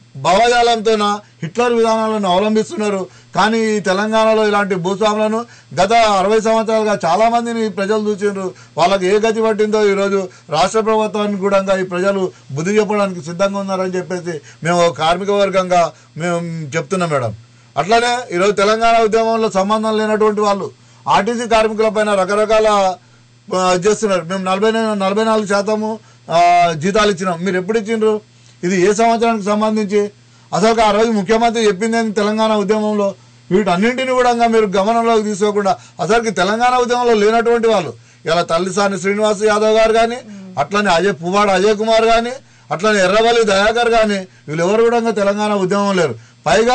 భావజాలంతోన హిట్లర్ విధానాలను అవలంబిస్తున్నారు కానీ ఈ తెలంగాణలో ఇలాంటి భూస్వాములను గత అరవై సంవత్సరాలుగా చాలా మందిని ప్రజలు చూసిండ్రు వాళ్ళకి ఏ గతి పట్టిందో ఈరోజు రాష్ట్ర ప్రభుత్వానికి కూడా ఈ ప్రజలు బుద్ధి చెప్పడానికి సిద్ధంగా ఉన్నారని చెప్పేసి మేము ఒక కార్మిక వర్గంగా మేము చెప్తున్నాం మేడం అట్లానే ఈరోజు తెలంగాణ ఉద్యమంలో సంబంధం లేనటువంటి వాళ్ళు ఆర్టీసీ కార్మికులపైన రకరకాల ఆ, చేస్తున్నారు మేము నలభై నలభై నాలుగు శాతము ఆ, జీతాలు ఇచ్చినాం మీరు ఎప్పుడు ఇచ్చిండ్రు ఇది ఏ సంవత్సరానికి సంబంధించి అసలు ఆ రోజు ముఖ్యమంత్రి చెప్పింది ఏంది తెలంగాణ ఉద్యమంలో వీటన్నింటిని కూడా ఇంకా మీరు గమనంలోకి తీసుకోకుండా అసలుకి తెలంగాణ ఉద్యమంలో లేనటువంటి వాళ్ళు ఇలా తల్లిసాని శ్రీనివాస్ యాదవ్ గారు కానీ అట్లనే అజయ్ పువ్వాడ అజయ్ కుమార్ కానీ అట్లనే ఎర్రవల్లి దయాకర్ కానీ వీళ్ళు ఎవరు కూడా ఇంకా తెలంగాణ ఉద్యమం లేరు పైగా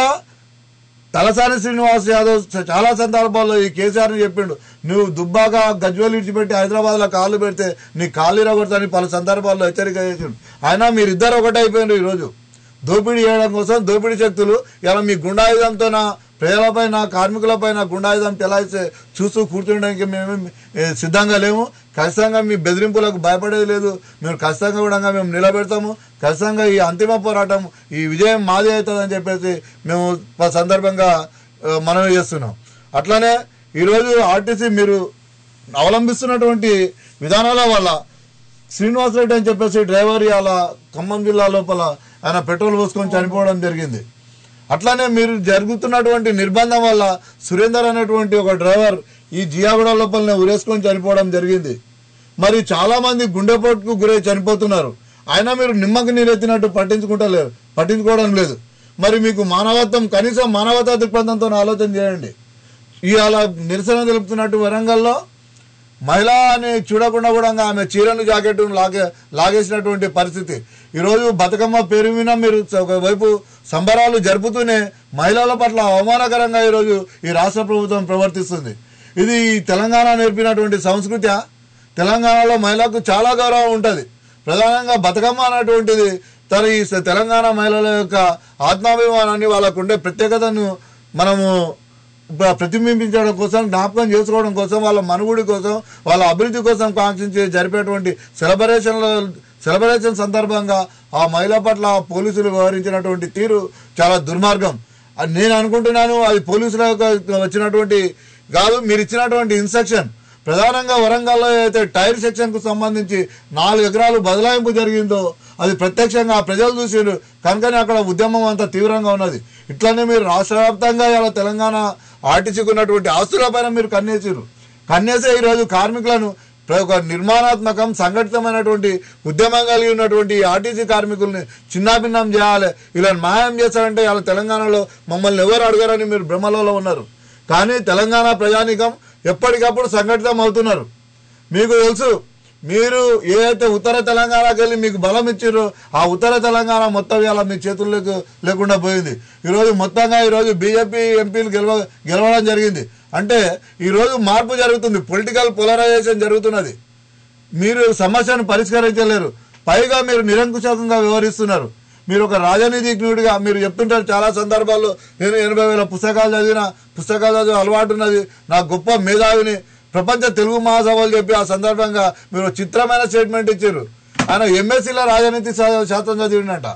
తలసాని శ్రీనివాస్ యాదవ్ చ- చాలా సందర్భాల్లో ఈ కేసీఆర్ని చెప్పిండు నువ్వు దుబ్బాక గజ్వేల్ విడిచిపెట్టి హైదరాబాద్లో కాళ్ళు పెడితే నీ కాళ్ళు ఇరగొడతాని పలు సందర్భాల్లో హెచ్చరిక చేసిండు అయినా మీరిద్దరు ఒకటే అయిపోయిండ్రు ఈరోజు దోపిడీ చేయడం కోసం దోపిడీ శక్తులు ఇలా మీ గుండాయుధంతో ప్రజలపైన కార్మికులపైన గుండాయుధం చెలాయిస్తే చూస్తూ కూర్చుండడానికి మేము సిద్ధంగా లేము ఖచ్చితంగా మీ బెదిరింపులకు భయపడేది లేదు మేము ఖచ్చితంగా కూడా మేము నిలబెడతాము ఖచ్చితంగా ఈ అంతిమ పోరాటం ఈ విజయం మాదే అవుతుందని చెప్పేసి మేము ప- సందర్భంగా ఆ, మనవి చేస్తున్నాం అట్లానే ఈరోజు ఆర్టీసీ మీరు అవలంబిస్తున్నటువంటి విధానాల వల్ల శ్రీనివాసరెడ్డి అని చెప్పేసి డ్రైవర్ అలా ఖమ్మం జిల్లా లోపల ఆయన పెట్రోల్ పోసుకొని చనిపోవడం జరిగింది అట్లానే మీరు జరుగుతున్నటువంటి నిర్బంధం వల్ల సురేందర్ అనేటువంటి ఒక డ్రైవర్ ఈ జియాగూడ లోపలనే ఉరేసుకొని చనిపోవడం జరిగింది మరి చాలా మంది గుండెపోటుకు గురై చనిపోతున్నారు అయినా మీరు నిమ్మకి నీరెత్తినట్టు పట్టించుకుంటలేరు పట్టించుకోవడం లేదు మరి మీకు మానవత్వం కనీసం మానవతా దృక్పథంతో ఆలోచన చేయండి ఇవాళ నిరసన తెలుపుతున్నట్టు వరంగల్లో మహిళ అని చూడకుండా కూడా ఆమె చీరను జాకెట్ను లాగే లాగేసినటువంటి పరిస్థితి ఈరోజు బతుకమ్మ పేరు మీద మీరు ఒకవైపు సంబరాలు జరుపుతూనే మహిళల పట్ల అవమానకరంగా ఈరోజు ఈ రాష్ట్ర ప్రభుత్వం ప్రవర్తిస్తుంది ఇది ఈ తెలంగాణ నేర్పినటువంటి సంస్కృతి తెలంగాణలో మహిళలకు చాలా గౌరవం ఉంటుంది ప్రధానంగా బతుకమ్మ అనేటువంటిది తన ఈ తెలంగాణ మహిళల యొక్క ఆత్మాభిమానాన్ని వాళ్ళకు ఉండే ప్రత్యేకతను మనము ప్ర- ప్రతిబింబించడం కోసం జ్ఞాపకం చేసుకోవడం కోసం వాళ్ళ మనుగుడి కోసం వాళ్ళ అభివృద్ధి కోసం కాంక్షించి జరిపేటువంటి సెలబ్రేషన్ల సెలబ్రేషన్ సందర్భంగా ఆ మహిళ పట్ల పోలీసులు వ్యవహరించినటువంటి తీరు చాలా దుర్మార్గం అది నేను అనుకుంటున్నాను అది పోలీసుల యొక్క వచ్చినటువంటి కాదు మీరు ఇచ్చినటువంటి ఇన్స్ట్రక్షన్ ప్రధానంగా వరంగల్లో అయితే టైర్ సెక్షన్కు సంబంధించి నాలుగు ఎకరాలు బదలాయింపు జరిగిందో అది ప్రత్యక్షంగా ప్రజలు చూసారు కనుకనే అక్కడ ఉద్యమం అంతా తీవ్రంగా ఉన్నది ఇట్లనే మీరు రాష్ట్ర వ్యాప్తంగా ఇలా తెలంగాణ ఆర్టీసీకి ఉన్నటువంటి ఆస్తులపైన మీరు కన్నేసారు కన్నేసే ఈరోజు కార్మికులను ప్ర- ఒక నిర్మాణాత్మకం సంఘటితమైనటువంటి ఉద్యమం కలిగి ఉన్నటువంటి ఈ ఆర్టీసీ కార్మికుల్ని చిన్నాభిన్నం చేయాలి ఇలా మాయం చేస్తారంటే ఇలా తెలంగాణలో మమ్మల్ని ఎవరు అడగరని మీరు భ్రమలలో ఉన్నారు కానీ తెలంగాణ ప్రజానికం ఎప్పటికప్పుడు సంఘటితం అవుతున్నారు మీకు తెలుసు మీరు ఏదైతే ఉత్తర తెలంగాణకి వెళ్ళి మీకు బలం ఇచ్చారో ఆ ఉత్తర తెలంగాణ మొత్తం ఇలా మీ చేతుల్లోకి లేకుండా పోయింది ఈరోజు మొత్తంగా ఈరోజు బీజేపీ ఎంపీలు గెలవ గెలవడం జరిగింది అంటే ఈరోజు మార్పు జరుగుతుంది పొలిటికల్ పోలరైజేషన్ జరుగుతున్నది మీరు సమస్యను పరిష్కరించలేరు పైగా మీరు నిరంకుశంగా వ్యవహరిస్తున్నారు మీరు ఒక రాజనీతిజ్ఞుడిగా మీరు చెప్తుంటారు చాలా సందర్భాల్లో నేను ఎనభై వేల పుస్తకాలు చదివిన పుస్తకాలు చదివి అలవాటు ఉన్నది నా గొప్ప మేధావిని ప్రపంచ తెలుగు మహాసభలు చెప్పి ఆ సందర్భంగా మీరు చిత్రమైన స్టేట్మెంట్ ఇచ్చారు ఆయన ఎంఎస్సీలో రాజనీతి శా- శాస్త్రం చదివినట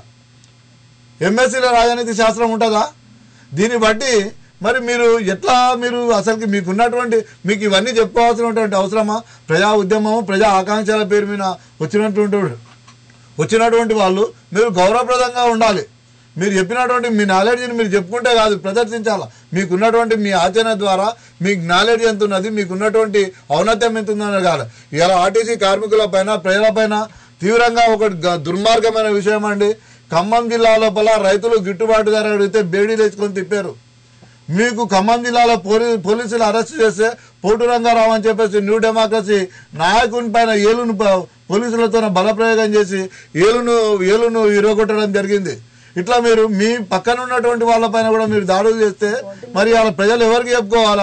ఎంఎస్సీలో రాజనీతి శాస్త్రం ఉంటుందా దీన్ని బట్టి మరి మీరు ఎట్లా మీరు అసలుకి మీకు ఉన్నటువంటి మీకు ఇవన్నీ చెప్పుకోవాల్సినటువంటి అవసరమా ప్రజా ఉద్యమం ప్రజా ఆకాంక్షల పేరు మీద వచ్చినటువంటి వచ్చినటువంటి వాళ్ళు మీరు గౌరవప్రదంగా ఉండాలి మీరు చెప్పినటువంటి మీ నాలెడ్జ్ని మీరు చెప్పుకుంటే కాదు ప్రదర్శించాలా మీకున్నటువంటి మీ ఆచరణ ద్వారా మీకు నాలెడ్జ్ ఎంత ఉన్నది మీకున్నటువంటి ఔన్నత్యం ఎంత ఉందని కాదు ఇలా ఆర్టీసీ కార్మికుల పైన ప్రజలపైన తీవ్రంగా ఒక గ- దుర్మార్గమైన విషయం అండి ఖమ్మం జిల్లా లోపల రైతులు గిట్టుబాటు ధర అడిగితే బేడీ తెచ్చుకొని తిప్పారు మీకు ఖమ్మం జిల్లాలో పోలీ పోలీసులు అరెస్ట్ చేస్తే పోటు రంగారావు అని చెప్పేసి న్యూ డెమోక్రసీ నాయకుని పైన ఏలును ప- పోలీసులతో బలప్రయోగం చేసి ఏలును ఏలును ఇరగొట్టడం జరిగింది ఇట్లా మీరు మీ పక్కన ఉన్నటువంటి వాళ్ళపైన కూడా మీరు దాడులు చేస్తే మరి వాళ్ళ ప్రజలు ఎవరికి చెప్పుకోవాలా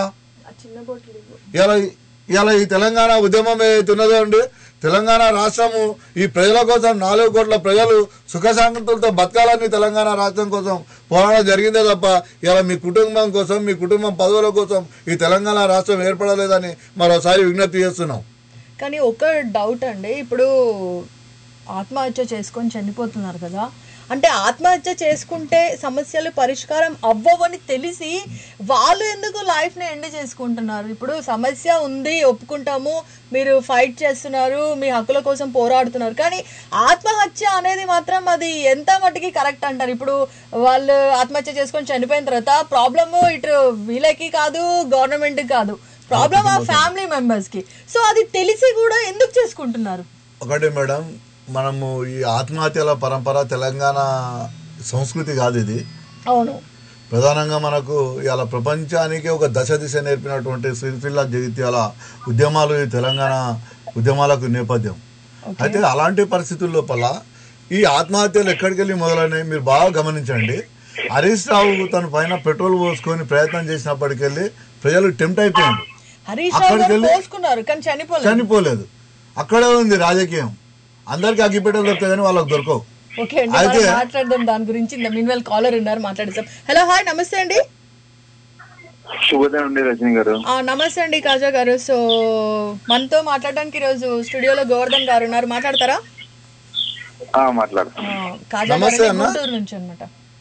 ఇలా ఇలా ఈ తెలంగాణ ఉద్యమం ఏదైతే ఉన్నదో అండి తెలంగాణ రాష్ట్రము ఈ ప్రజల కోసం నాలుగు కోట్ల ప్రజలు సుఖశాంతులతో బతకాలని తెలంగాణ రాష్ట్రం కోసం పోరాటం జరిగిందే తప్ప ఇలా మీ కుటుంబం కోసం మీ కుటుంబం పదవుల కోసం ఈ తెలంగాణ రాష్ట్రం ఏర్పడలేదని మరోసారి విజ్ఞప్తి చేస్తున్నాం కానీ ఒక డౌట్ అండి ఇప్పుడు ఆత్మహత్య చేసుకొని చనిపోతున్నారు కదా అంటే ఆత్మహత్య చేసుకుంటే సమస్యలు పరిష్కారం అవ్వవని తెలిసి వాళ్ళు ఎందుకు లైఫ్ని ఎండ్ చేసుకుంటున్నారు ఇప్పుడు సమస్య ఉంది ఒప్పుకుంటాము మీరు ఫైట్ చేస్తున్నారు మీ హక్కుల కోసం పోరాడుతున్నారు కానీ ఆత్మహత్య అనేది మాత్రం అది ఎంత మటుకి కరెక్ట్ అంటారు ఇప్పుడు వాళ్ళు ఆత్మహత్య చేసుకొని చనిపోయిన తర్వాత ప్రాబ్లమ్ ఇటు వీళ్ళకి కాదు గవర్నమెంట్ కాదు ప్రాబ్లం ఆ ఫ్యామిలీ మెంబర్స్ కి సో అది తెలిసి కూడా ఎందుకు చేసుకుంటున్నారు ఒకటి మేడం మనము ఈ ఆత్మహత్యల పరంపర తెలంగాణ సంస్కృతి కాదు ఇది అవును ప్రధానంగా మనకు ఇలా ప్రపంచానికి ఒక దశ దిశ నేర్పినటువంటి సిరిసిల్ల జగిత్యాల ఉద్యమాలు ఈ తెలంగాణ ఉద్యమాలకు నేపథ్యం అయితే అలాంటి పరిస్థితుల లోపల ఈ ఆత్మహత్యలు ఎక్కడికి వెళ్ళి మొదలైనాయి మీరు బాగా గమనించండి హరీష్ రావు తన పైన పెట్రోల్ పోసుకొని ప్రయత్నం చేసినప్పటికెళ్ళి ప్రజలు టెంప్ట్ అయిపోయింది హరీష్ రావు అక్కడికి గారు వెళ్ళి- పోసుకున్నారు కానీ చనిపోలేదు చనిపోలేదు అక్కడే ఉంది రాజకీయం అందరికి అగ్గిపెట్టెలు దొరుకుతాయి కానీ వాళ్ళకి దొరకవు ఓకే అండి అయితే- మనం మాట్లాడదాం దాని గురించి ఇంత మీన్వెల్ కాలర్ ఉన్నారు మాట్లాడేస్తాం హలో హాయ్ నమస్తే అండి శుభోదయం అండి రజనీ గారు ఆ, నమస్తే అండి కాజా గారు సో మనతో మాట్లాడడానికి ఈరోజు స్టూడియోలో గోవర్ధన్ గారు ఉన్నారు మాట్లాడతారా ఆ, మాట్లాడతాం ఆ, కాజా నమస్తే గారు అన్న. గుంటూరు నుంచి అనమాట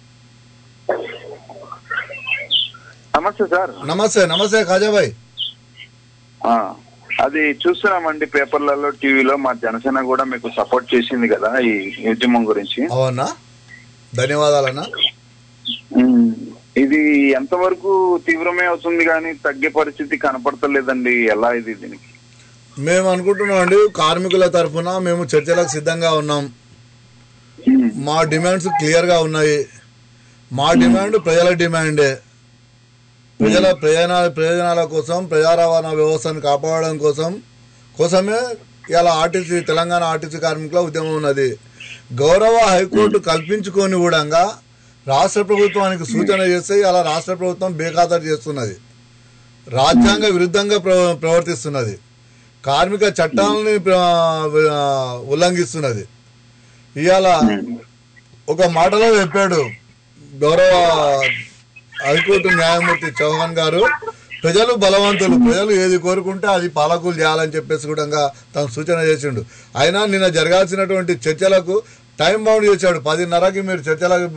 నమస్తే సార్ నమస్తే నమస్తే ఖాజాబాయ్ ఆ, అది చూస్తున్నామండి పేపర్లలో టీవీలో మా జనసేన కూడా మీకు సపోర్ట్ చేసింది కదా ఈ ఉద్యమం గురించి అవునా ధన్యవాదాలన్నా ఉమ్, ఇది ఎంతవరకు తీవ్రమే అవుతుంది కానీ తగ్గే పరిస్థితి కనపడతలేదండి ఎలా ఇది దీనికి మేము అనుకుంటున్నాం అండి కార్మికుల తరఫున మేము చర్చలకు సిద్ధంగా ఉన్నాం ఉమ్, మా డిమాండ్స్ క్లియర్ గా ఉన్నాయి మా డిమాండ్ ప్రజల డిమాండే ప్రజల ప్రయోజనాల ప్రయోజనాల కోసం ప్రజా రవాణా వ్యవస్థను కాపాడడం కోసం కోసమే ఇలా ఆర్టీసీ తెలంగాణ ఆర్టీసీ కార్మికుల ఉద్యమం ఉన్నది గౌరవ హైకోర్టు కల్పించుకొని కూడా రాష్ట్ర ప్రభుత్వానికి సూచన చేస్తే అలా రాష్ట్ర ప్రభుత్వం బేఖాతరు చేస్తున్నది రాజ్యాంగ విరుద్ధంగా ప్ర- ప్రవర్తిస్తున్నది కార్మిక చట్టాలని ప్ర- ఉల్లంఘిస్తున్నది ఇవాళ ఒక మాటలో చెప్పాడు గౌరవ హైకోర్టు న్యాయమూర్తి చౌహాన్ గారు ప్రజలు బలవంతులు ప్రజలు ఏది కోరుకుంటే అది పాలకులు చేయాలని చెప్పేసి కూడా తను సూచన చేసిండు అయినా నిన్న జరగాల్సినటువంటి చర్చలకు టైం బౌండ్ చేశాడు పదిన్నరకి మీరు చర్చలకు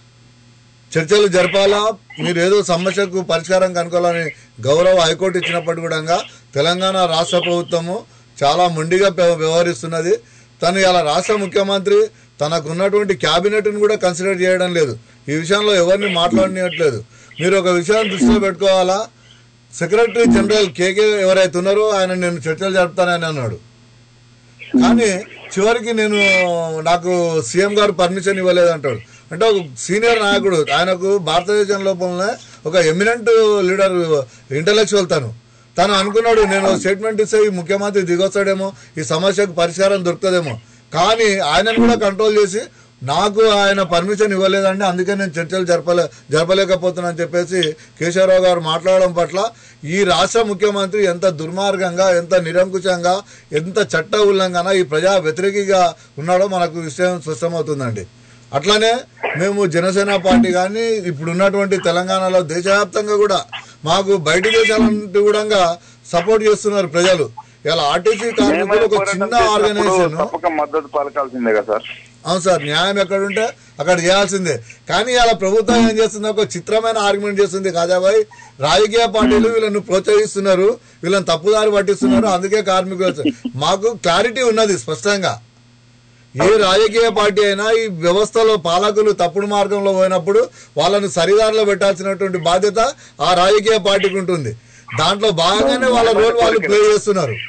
చర్చలు జరపాలా మీరు ఏదో సమస్యకు పరిష్కారం కనుక్కోవాలని గౌరవ హైకోర్టు ఇచ్చినప్పటి కూడా తెలంగాణ రాష్ట్ర ప్రభుత్వము చాలా మొండిగా వ్యవ- వ్యవహరిస్తున్నది తను ఇలా రాష్ట్ర ముఖ్యమంత్రి తనకు ఉన్నటువంటి క్యాబినెట్ను కూడా కన్సిడర్ చేయడం లేదు ఈ విషయంలో ఎవరిని మాట్లాడనియట్లేదు మీరు ఒక విషయాన్ని దృష్టిలో పెట్టుకోవాలా సెక్రటరీ జనరల్ కేకే ఎవరైతే ఉన్నారో ఆయన నేను చర్చలు జరుపుతానని అన్నాడు కానీ చివరికి నేను నాకు సీఎం గారు పర్మిషన్ ఇవ్వలేదు అంటాడు అంటే ఒక సీనియర్ నాయకుడు ఆయనకు భారతదేశం లోపలనే ఒక ఎమినెంట్ లీడర్ ఇంటలెక్చువల్ తను తను అనుకున్నాడు నేను స్టేట్మెంట్ ఇస్తే ఈ ముఖ్యమంత్రి దిగొస్తాడేమో ఈ సమస్యకు పరిష్కారం దొరుకుతుందేమో కానీ ఆయనను కూడా కంట్రోల్ చేసి నాకు ఆయన పర్మిషన్ ఇవ్వలేదండి అందుకే నేను చర్చలు జరపలే జరపలేకపోతున్నా అని చెప్పేసి కేశవరావు గారు మాట్లాడడం పట్ల ఈ రాష్ట్ర ముఖ్యమంత్రి ఎంత దుర్మార్గంగా ఎంత నిరంకుశంగా ఎంత చట్ట ఉల్లంఘన ఈ ప్రజా వ్యతిరేకిగా ఉన్నాడో మనకు విషయం స్పష్టమవుతుందండి అట్లానే మేము జనసేన పార్టీ కానీ ఇప్పుడు ఉన్నటువంటి తెలంగాణలో దేశవ్యాప్తంగా కూడా మాకు బయట దేశాల నుండి కూడా సపోర్ట్ చేస్తున్నారు ప్రజలు ఇలా ఆర్టీసీ కార్మికులు ఒక పోరాటం చిన్న చేసినప్పుడు ఆర్గనైజేషన్ తప్పక మద్దతు పలకాల్సిందే కదా సార్ అవును సార్ న్యాయం ఎక్కడుంటే అక్కడ చేయాల్సిందే కానీ ఇలా ప్రభుత్వం ఏం చేస్తుంది ఒక చిత్రమైన ఆర్గ్యుమెంట్ చేస్తుంది కాజాబాయ్ రాజకీయ పార్టీలు వీళ్ళను ప్రోత్సహిస్తున్నారు వీళ్ళని తప్పుదారి పట్టిస్తున్నారు అందుకే కార్మికులు వచ్చారు. మాకు క్లారిటీ ఉన్నది స్పష్టంగా ఏ రాజకీయ పార్టీ అయినా ఈ వ్యవస్థలో పాలకులు తప్పుడు మార్గంలో పోయినప్పుడు వాళ్ళను సరిదారిలో పెట్టాల్సినటువంటి బాధ్యత ఆ రాజకీయ పార్టీకి ఉంటుంది దాంట్లో భాగంగానే వాళ్ళ రోల్ వాళ్ళు ప్లే చేస్తున్నారు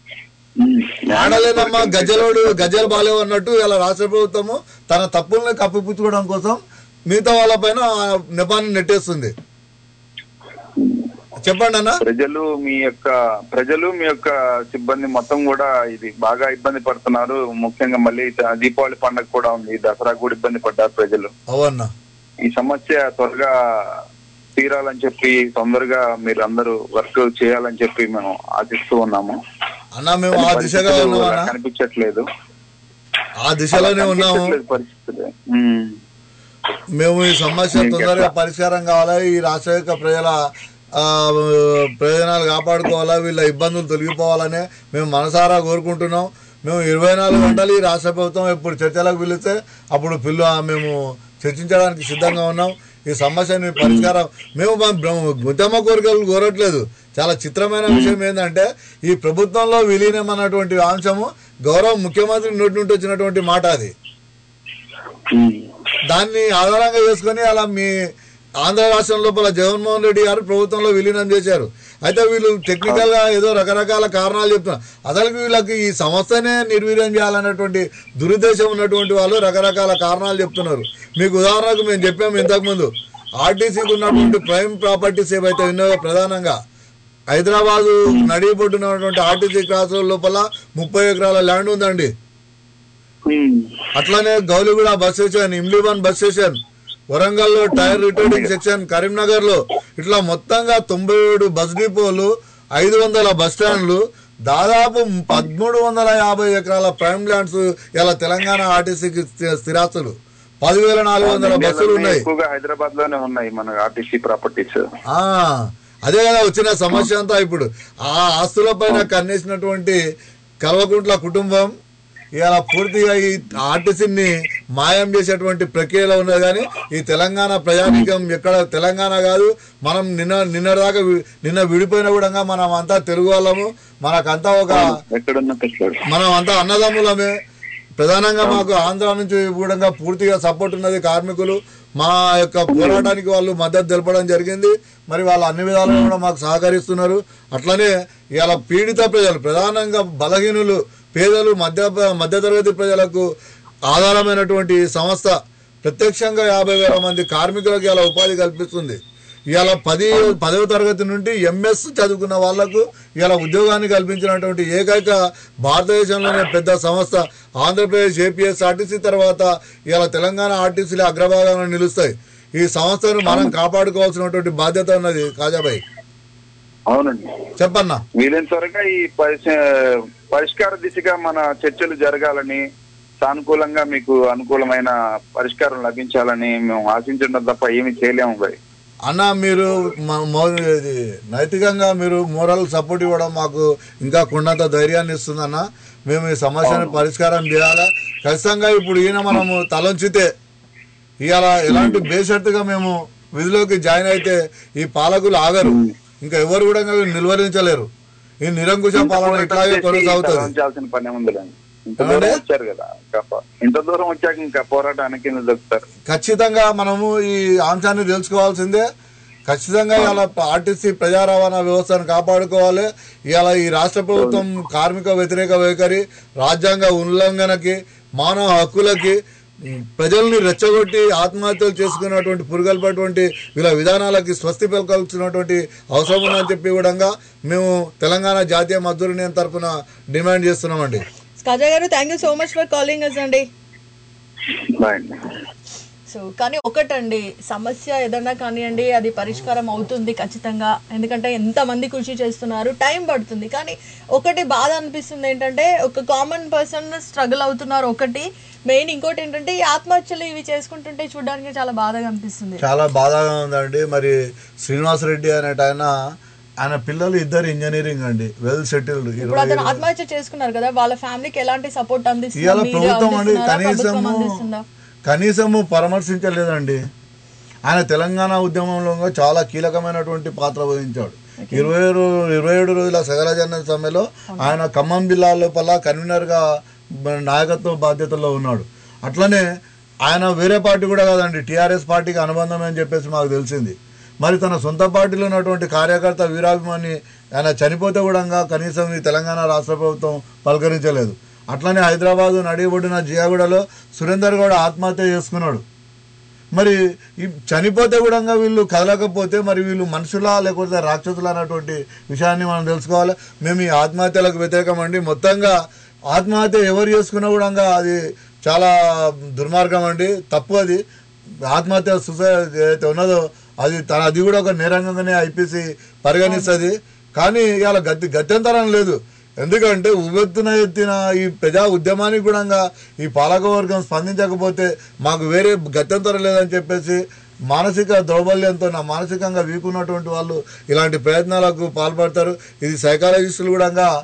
ఆడలేనమ్మా గజలోడు గజలు బాలేవు అన్నట్టు ఇలా రాష్ట్ర ప్రభుత్వము తన తప్పుల్ని కప్పిపుచ్చుకోవడం కోసం మిగతా వాళ్ళపైన ఆ నెపాన్ని నెట్టేస్తుంది చెప్పండి అన్న ప్రజలు మీ యొక్క ప్రజలు మీ యొక్క సిబ్బంది మొత్తం కూడా ఇది బాగా ఇబ్బంది పడుతున్నారు ముఖ్యంగా మళ్ళీ ద- దీపావళి పండుగ కూడా ఉంది దసరా కూడా ఇబ్బంది పడ్డారు ప్రజలు అవన్న ఈ సమస్య త్వరగా తీరాలని చెప్పి తొందరగా మీరు అందరూ వర్క్ చేయాలని చెప్పి మేము ఆశిస్తూ ఉన్నాము అన్న మేము ఆ దిశగా పరిస్థితులు ఉన్నాం అలా అన్న కనిపించట్లేదు ఆ దిశలోనే ఉన్నాము కనిపించట్లేదు పరిస్థితులు ఉమ్. మేము ఈ సమస్య తొందరగా పరిష్కారం కావాలా ఈ రాష్ట్ర యొక్క ప్రజల ఆ, ప్రయోజనాలు కాపాడుకోవాలా వీళ్ళ ఇబ్బందులు తొలగిపోవాలనే మేము మనసారా కోరుకుంటున్నాం మేము ఇరవై నాలుగు గంటలు ఈ రాష్ట్ర ప్రభుత్వం ఎప్పుడు చర్చలకు పిలిస్తే అప్పుడు పిల్ల మేము చర్చించడానికి సిద్ధంగా ఉన్నాం ఈ సమస్యని పరిష్కారం మేము మా బ్రహ్మ- ఉద్యమ కోరికలు కోరట్లేదు చాలా చిత్రమైన విషయం ఏంటంటే ఈ ప్రభుత్వంలో విలీనం అన్నటువంటి అంశము గౌరవ ముఖ్యమంత్రి నోటి నుండి వచ్చినటువంటి మాట అది దాన్ని ఆధారంగా చేసుకొని అలా మీ ఆంధ్ర రాష్ట్రం లోపల జగన్మోహన్ రెడ్డి గారు ప్రభుత్వంలో విలీనం చేశారు అయితే వీళ్ళు టెక్నికల్ గా ఏదో రకరకాల కారణాలు చెప్తున్నారు అసలు వీళ్ళకి ఈ సంస్థనే నిర్వీర్యం చేయాలన్నటువంటి దురుద్దేశం ఉన్నటువంటి వాళ్ళు రకరకాల కారణాలు చెప్తున్నారు మీకు ఉదాహరణకు మేము చెప్పాము ఇంతకుముందు ఆర్టీసీకి ఉన్నటువంటి ప్రైమ్ ప్రాపర్టీస్ ఏవైతే ఉన్నాయో ప్రధానంగా హైదరాబాదు నడిబొడ్డునటువంటి ఆర్టీసీ క్రాస్ రోడ్ లోపల ముప్పై ఎకరాల ల్యాండ్ ఉందండి అట్లానే Gowliguda bus station Imliban bus station Warangal లో టైర్ రిటైరింగ్ సెక్షన్ కరీంనగర్ లో ఇట్లా మొత్తంగా తొంభై ఏడు బస్ డిపోలు ఐదు వందల బస్ స్టాండ్లు దాదాపు పదమూడు వందల యాభై ఎకరాల ప్రైమ్ ల్యాండ్స్ ఇలా తెలంగాణ ఆర్టీసీకి స్థి- స్థిరాస్తులు పదివేల నాలుగు వందల బస్సులు ఉన్నాయి ఎక్కువగా హైదరాబాద్ లోనే ఉన్నాయి మన ఆర్టీసీ ప్రాపర్టీస్ ఆ అదే కదా వచ్చిన సమస్య అంతా ఇప్పుడు ఆ ఆస్తుల పైన కన్నేసినటువంటి కల్వకుంట్ల కుటుంబం ఇలా పూర్తిగా ఈ ఆర్టీసీని మాయం చేసేటువంటి ప్రక్రియలో ఉన్నది కానీ ఈ తెలంగాణ ప్రజానీకం ఎక్కడ తెలంగాణ కాదు మనం నిన్న నిన్నటిదాకా వి- నిన్న విడిపోయిన కూడా మనం అంతా తెలుగు వాళ్ళము మనకంతా ఒక ఎక్కడున్నా తెచ్చాడు మనం అంతా అన్నదమ్ములమే ప్రధానంగా మాకు ఆంధ్ర నుంచి కూడా పూర్తిగా సపోర్ట్ ఉన్నది కార్మికులు మా యొక్క పోరాటానికి వాళ్ళు మద్దతు తెలపడం జరిగింది మరి వాళ్ళు అన్ని విధాలుగా కూడా మాకు సహకరిస్తున్నారు అట్లనే ఇవాళ పీడిత ప్రజలు ప్రధానంగా బలహీనులు పేదలు మధ్య మధ్యతరగతి ప్రజలకు ఆధారమైనటువంటి ఈ సంస్థ ప్రత్యక్షంగా యాభై వేల మంది కార్మికులకు ఇలా ఉపాధి కల్పిస్తుంది ఇవాళ పది పదవ తరగతి నుండి ఎంఎస్ చదువుకున్న వాళ్లకు ఇలా ఉద్యోగాన్ని కల్పించినటువంటి ఏకైక భారతదేశంలోనే పెద్ద సంస్థ ఆంధ్రప్రదేశ్ ఏపీఎస్ ఆర్టీసీ తర్వాత ఇలా తెలంగాణ ఆర్టీసీలే అగ్రభాగంలో నిలుస్తాయి ఈ సంస్థను మనం కాపాడుకోవాల్సినటువంటి బాధ్యత ఉన్నది కాజాబాయి అవునండి చెప్పన్నా వీలైన త్వరగా ఈ పరిశ- పరిష్కార దిశగా మన చర్చలు జరగాలని సానుకూలంగా మీకు అనుకూలమైన పరిష్కారం లభించాలని మేము ఆశించడం తప్ప ఏమీ చేయలేము భయ్ అన్న మీరు మ- మో- ఇది నైతికంగా మీరు మోరల్ సపోర్ట్ ఇవ్వడం మాకు ఇంకా కొండంత ధైర్యాన్ని ఇస్తుందన్న మేము ఈ సమస్యను పరిష్కారం చేయాలా ఖచ్చితంగా ఇప్పుడు ఈయన మనము తలంచితే ఇవాళ ఎలాంటి బేషరతుగా మేము విధిలోకి జాయిన్ అయితే ఈ పాలకులు ఆగరు ఇంకా ఎవరు కూడా ఇంకా నిలువరించలేరు ఈ నిరంకుశ పాలన ఇట్లాగే కొనసాగుతుంది ఉంచాల్సిన పని ఉందిలేండి ఇంత దూరం వచ్చారు కదా ఇంకా ప- ఇంత దూరం వచ్చాక ఇంకా పోరాటానికి ఎందుకు దొరుకుతారు ఖచ్చితంగా మనము ఈ అంశాన్ని తెలుసుకోవాల్సిందే ఖచ్చితంగా ఇలా ఆర్టీసీ ప్రజా రవాణా వ్యవస్థను కాపాడుకోవాలి ఇవాళ ఈ రాష్ట్ర ప్రభుత్వం కార్మిక వ్యతిరేక వైఖరి రాజ్యాంగ ఉల్లంఘనకి మానవ హక్కులకి ఉమ్, ప్రజల్ని రెచ్చగొట్టి ఆత్మహత్యలు చేసుకున్నటువంటి పురుగల్పటువంటి వీళ్ళ విధానాలకి స్వస్తి పలకాల్సినటువంటి అవసరం ఉందని చెప్పి కూడా మేము తెలంగాణ జాతీయ మద్దతు యూనియన్ తరఫున డిమాండ్ చేస్తున్నామండి కాజా గారు thank you so much for calling us అండి బాయ్ అండి సో కానీ ఒకటండి సమస్య ఏదన్నా కానివ్వండి అది పరిష్కారం అవుతుంది ఖచ్చితంగా ఎందుకంటే ఎంతమంది కృషి చేస్తున్నారు టైం పడుతుంది కానీ ఒకటి బాధ అనిపిస్తుంది ఏంటంటే ఒక కామన్ పర్సన్ స్ట్రగుల్ అవుతున్నారు ఒకటి మెయిన్ ఇంకోటి ఏంటంటే ఈ ఆత్మహత్యలు ఇవి చేసుకుంటుంటే చూడడానికి చాలా బాధగా అనిపిస్తుంది చాలా బాధగా ఉందండి మరి శ్రీనివాస్ రెడ్డి అనేట ఆయన ఆయన పిల్లలు ఇద్దరు ఇంజనీరింగ్ అండి వెల్ సెటిల్డ్ ఇప్పుడు అతను ఆత్మహత్య చేసుకున్నారు కదా వాళ్ళ ఫ్యామిలీకి ఎలాంటి సపోర్ట్ ఇవాళ అందిస్తుంది ప్రభుత్వం అండి కనీసము అందిస్తుందా కనీసము పరామర్శించలేదండి ఆయన తెలంగాణ ఉద్యమంలో చాలా కీలకమైనటువంటి పాత్ర వహించాడు ఇరవై రో- ఇరవై ఏడు రోజుల సగరజన సమ్మెలో ఆయన ఖమ్మం జిల్లా లోపల కన్వీనర్గా బ- నాయకత్వ బాధ్యతల్లో ఉన్నాడు అట్లనే ఆయన వేరే పార్టీ కూడా కాదండి టీఆర్ఎస్ పార్టీకి అనుబంధం అని చెప్పేసి మాకు తెలిసింది మరి తన సొంత పార్టీలో ఉన్నటువంటి కార్యకర్త వీరాభిమాని ఆయన చనిపోతే కూడా కనీసం ఈ తెలంగాణ రాష్ట్ర ప్రభుత్వం పలకరించలేదు అట్లనే హైదరాబాదు నడిబొడిన జియాగూడలో సురేందర్ గౌడ్ ఆత్మహత్య చేసుకున్నాడు మరి ఈ చనిపోతే కూడా వీళ్ళు కదలకపోతే మరి వీళ్ళు మనుషులా లేకపోతే రాక్షసులా అన్నటువంటి విషయాన్ని మనం తెలుసుకోవాలి మేము ఈ ఆత్మహత్యలకు వ్యతిరేకం అండి మొత్తంగా ఆత్మహత్య ఎవరు చేసుకున్నా కూడా అది చాలా దుర్మార్గం అండి తప్పు అది ఆత్మహత్య సూసైడ్ ఏదైతే ఉన్నదో అది తన అది కూడా ఒక నేరంగానే ఐపీసీ పరిగణిస్తుంది కానీ ఇవాళ గతి గత్యంతరం లేదు ఎందుకంటే ఉవ్వెత్తున ఎత్తిన ఈ ప్రజా ఉద్యమానికి కూడా ఈ పాలకవర్గం స్పందించకపోతే మాకు వేరే గత్యంతరం లేదని చెప్పేసి మానసిక దౌర్బల్యంతో నా మానసికంగా వీక్ ఉన్నటువంటి వాళ్ళు ఇలాంటి ప్రయత్నాలకు పాల్పడతారు ఇది సైకాలజిస్టులు కూడా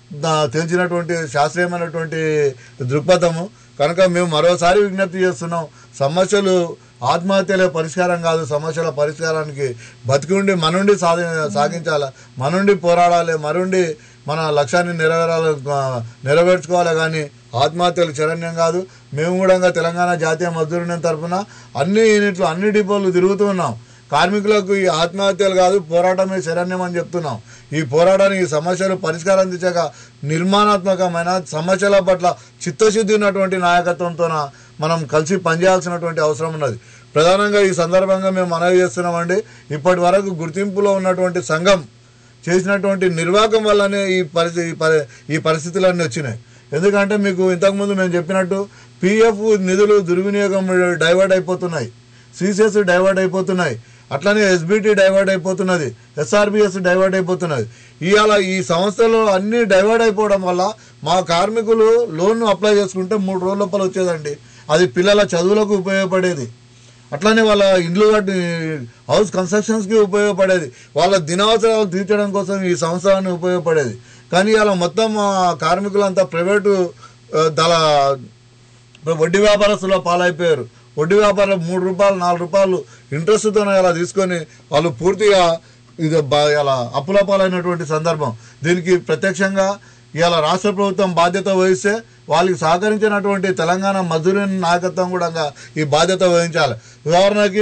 దా- తెలిసినటువంటి శాస్త్రీయమైనటువంటి దృక్పథము కనుక మేము మరోసారి విజ్ఞప్తి చేస్తున్నాం సమస్యలు ఆత్మహత్యలే పరిష్కారం కాదు సమస్యల పరిష్కారానికి బతికి ఉండి మనుండి సాధి సాగించాలి మనుండి పోరాడాలి మనుండి మన లక్ష్యాన్ని నెరవేరాలి ఆ, నెరవేర్చుకోవాలి కానీ ఆత్మహత్యలు శరణ్యం కాదు మేము కూడా తెలంగాణ జాతీయ మజ్దూర్ యూనియన్ తరఫున అన్ని యూనిట్లు అన్ని డిపోలు తిరుగుతూ ఉన్నాం కార్మికులకు ఈ ఆత్మహత్యలు కాదు పోరాటమే శరణ్యం అని చెప్తున్నాం ఈ పోరాటానికి ఈ సమస్యలు పరిష్కారం దిశగా నిర్మాణాత్మకమైన సమస్యల పట్ల చిత్తశుద్ధి ఉన్నటువంటి నాయకత్వంతోన మనం కలిసి పనిచేయాల్సినటువంటి అవసరం ఉన్నది ప్రధానంగా ఈ సందర్భంగా మేము మనవి చేస్తున్నామండి ఇప్పటి వరకు గుర్తింపులో ఉన్నటువంటి సంఘం చేసినటువంటి నిర్వాహకం వల్లనే ఈ పరిస్థితి ఈ పరి ఈ పరిస్థితులన్నీ వచ్చినాయి ఎందుకంటే మీకు ఇంతకుముందు మేము చెప్పినట్టు పిఎఫ్ నిధులు దుర్వినియోగం డైవర్ట్ అయిపోతున్నాయి సిసిఎస్ డైవర్ట్ అయిపోతున్నాయి అట్లనే ఎస్బిటి డైవర్ట్ అయిపోతున్నది ఎస్ఆర్బిఎస్ డైవర్ట్ అయిపోతున్నది ఇవాళ ఈ సంస్థలు అన్నీ డైవర్ట్ అయిపోవడం వల్ల మా కార్మికులు లోన్ అప్లై చేసుకుంటే మూడు రోజుల లోపల వచ్చేదండి అది పిల్లల చదువులకు ఉపయోగపడేది అట్లానే వాళ్ళ ఇండ్లు కట్టి హౌస్ కన్స్ట్రక్షన్స్కి ఉపయోగపడేది వాళ్ళ దినవసరాలు తీర్చడం కోసం ఈ సంస్థలన్నీ ఉపయోగపడేది కానీ ఇలా మొత్తం ఆ కార్మికులంతా ప్రైవేటు ఆ, దళ వడ్డీ వ్యాపారస్తుల పాలైపోయారు వడ్డీ వ్యాపారం మూడు రూపాయలు నాలుగు రూపాయలు ఇంట్రెస్ట్తో అలా తీసుకొని వాళ్ళు పూర్తిగా ఇది బా- ఇలా అప్పుల పాలైనటువంటి సందర్భం దీనికి ప్రత్యక్షంగా ఇలా రాష్ట్ర ప్రభుత్వం బాధ్యత వహిస్తే వాళ్ళకి సహకరించినటువంటి తెలంగాణ మజూరి నాయకత్వం కూడా ఈ బాధ్యత వహించాలి ఉదాహరణకి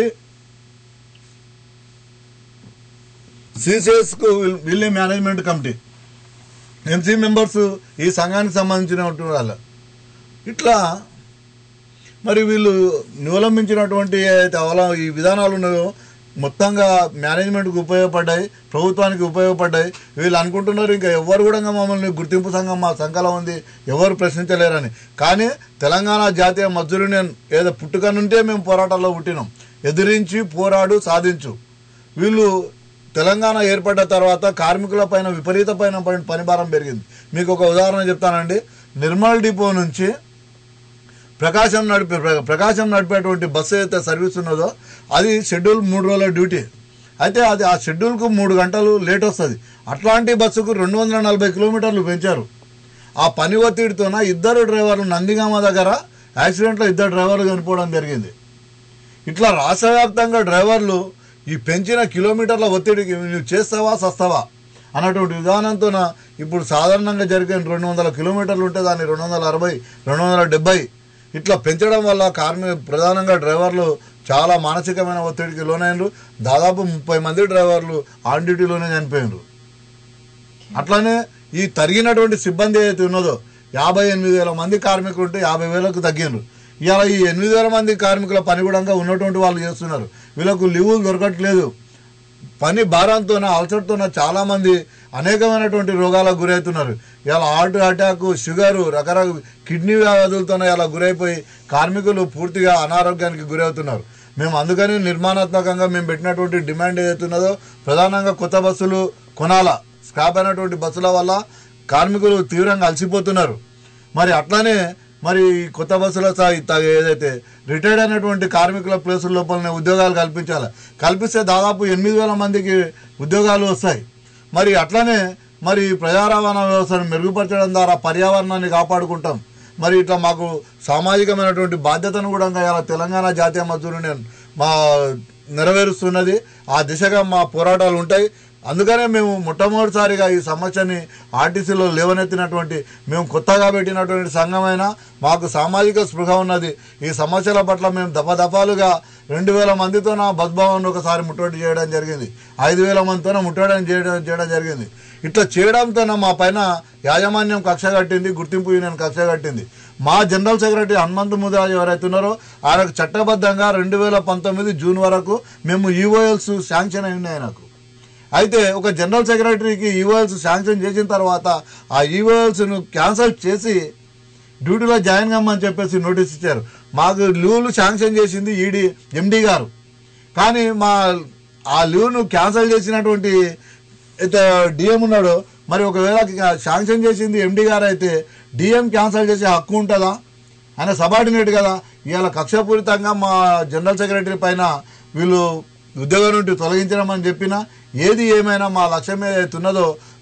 సిసిఎస్కు వీళ్ళే మేనేజ్మెంట్ కమిటీ ఎంసీ మెంబర్స్ ఈ సంఘానికి సంబంధించినటువంటి వాళ్ళు ఇట్లా మరి వీళ్ళు నివలంబించినటువంటి ఏదైతే అవల ఈ విధానాలు ఉన్నాయో మొత్తంగా మేనేజ్మెంట్కి ఉపయోగపడ్డాయి ప్రభుత్వానికి ఉపయోగపడ్డాయి వీళ్ళు అనుకుంటున్నారు ఇంకా ఎవరు కూడా మమ్మల్ని గుర్తింపు సంఘం మా సంఘంలో ఉంది ఎవరు ప్రశ్నించలేరని కానీ తెలంగాణ జాతీయ మజ్దూర్ యూనియన్ ఏదో పుట్టుక నుండే మేము పోరాటాల్లో పుట్టినాం ఎదిరించి పోరాడు సాధించు వీళ్ళు తెలంగాణ ఏర్పడ్డ తర్వాత కార్మికుల పైన విపరీతమైన పని- పనిభారం పెరిగింది మీకు ఒక ఉదాహరణ చెప్తానండి నిర్మల్ డిపో నుంచి ప్రకాశం నడిపే ప్ర- ప్రకాశం నడిపేటువంటి బస్సు అయితే సర్వీస్ ఉన్నదో అది షెడ్యూల్ మూడు రోజుల డ్యూటీ అయితే అది ఆ షెడ్యూల్కు మూడు గంటలు లేట్ వస్తుంది అట్లాంటి బస్సుకు రెండు వందల నలభై కిలోమీటర్లు పెంచారు ఆ పని ఒత్తిడితోన ఇద్దరు డ్రైవర్లు నందిగామ దగ్గర యాక్సిడెంట్లో ఇద్దరు డ్రైవర్లు చనిపోవడం జరిగింది ఇట్లా రాష్ట్ర వ్యాప్తంగా డ్రైవర్లు ఈ పెంచిన కిలోమీటర్ల ఒత్తిడికి నువ్వు చేస్తావా సస్తావా అన్నటువంటి విధానంతోన ఇప్పుడు సాధారణంగా జరిగే రెండు వందల కిలోమీటర్లు ఉంటే దాన్ని రెండు వందల అరవై రెండు వందల డెబ్బై ఇట్లా పెంచడం వల్ల కార్మి ప్రధానంగా డ్రైవర్లు చాలా మానసికమైన ఒత్తిడికి లోనైనరు దాదాపు ముప్పై మంది డ్రైవర్లు ఆన్ డ్యూటీలోనే చనిపోయినారు అట్లానే ఈ తరిగినటువంటి సిబ్బంది ఏదైతే ఉన్నదో యాభై ఎనిమిది వేల మంది కార్మికులు ఉంటే యాభై వేలకు తగ్గినారు ఇవాళ ఈ ఎనిమిది వేల మంది కార్మికుల పని కూడా ఉన్నటువంటి వాళ్ళు చేస్తున్నారు వీళ్ళకు లీవులు దొరకట్లేదు పని భారంతోన అల్సర్తోన చాలా మంది అనేకమైనటువంటి రోగాలకు గురవుతున్నారు ఇలా హార్ట్ అటాక్ షుగరు రకరకాల కిడ్నీ వ్యాధులతోన ఇలా గురైపోయి కార్మికులు పూర్తిగా అనారోగ్యానికి గురవుతున్నారు మేము అందుకని నిర్మాణాత్మకంగా మేము పెట్టినటువంటి డిమాండ్ ఏదైతే ఉన్నదో ప్రధానంగా కొత్త బస్సులు కొనాలా స్క్రాప్ అయినటువంటి బస్సుల వల్ల కార్మికులు తీవ్రంగా అలసిపోతున్నారు మరి అట్లానే మరి ఈ కొత్త బస్సుల సా- త- ఏదైతే రిటైర్డ్ అయినటువంటి కార్మికుల ప్లేసుల లోపలనే ఉద్యోగాలు కల్పించాలి కల్పిస్తే దాదాపు ఎనిమిది వేల మందికి ఉద్యోగాలు వస్తాయి మరి అట్లనే మరి ప్రజా రవాణా వ్యవస్థను మెరుగుపరచడం ద్వారా పర్యావరణాన్ని కాపాడుకుంటాం మరి ఇట్లా మాకు సామాజికమైనటువంటి బాధ్యతను కూడా ఇలా తెలంగాణ జాతీయ మజ్దూర్ యూనియన్ మా నెరవేరుస్తున్నది ఆ దిశగా మా పోరాటాలు ఉంటాయి అందుకనే మేము మొట్టమొదటిసారిగా ఈ సమస్యని ఆర్టీసీలో లేవనెత్తినటువంటి మేము కొత్తగా పెట్టినటువంటి సంఘమైనా మాకు సామాజిక స్పృహ ఉన్నది ఈ సమస్యల పట్ల మేము దఫాదఫాలుగా రెండు వేల మందితో నా బస్ భవన్ ఒకసారి ముట్టడి చేయడం జరిగింది ఐదు వేల మందితో ముట్టడి చేయడం చేయడం జరిగింది ఇట్లా చేయడంతో మా పైన యాజమాన్యం కక్ష కట్టింది గుర్తింపు యూనియన్ కక్ష కట్టింది మా జనరల్ సెక్రటరీ హనుమంత్ ముదిరాజ్ ఎవరైతే ఉన్నారో ఆయనకు చట్టబద్ధంగా రెండు వేల పంతొమ్మిది జూన్ వరకు మేము ఈఓఎల్స్ శాంక్షన్ అయి ఉన్నాయి నాకు అయితే ఒక జనరల్ సెక్రటరీకి ఈఓఎల్స్ శాంక్షన్ చేసిన తర్వాత ఆ ఈఓఎల్స్ను క్యాన్సిల్ చేసి డ్యూటీలో జాయిన్ కమ్మని చెప్పేసి నోటీస్ ఇచ్చారు మాకు లీవ్లు శాంక్షన్ చేసింది ఈడీ ఎండి గారు కానీ మా ఆ లీవ్ను క్యాన్సిల్ చేసినటువంటి అయితే డిఎం ఉన్నాడో మరి ఒకవేళ శాంక్షన్ చేసింది ఎండి గారు అయితే డిఎం క్యాన్సిల్ చేసే హక్కు ఉంటుందా ఆయన సబార్డినేట్ కదా ఇవాళ కక్షపూరితంగా మా జనరల్ సెక్రటరీ పైన వీళ్ళు ఉద్యోగం నుండి తొలగించడం అని చెప్పినా ఏది ఏమైనా మా లక్ష్యం ఏదైతే ఉన్నదో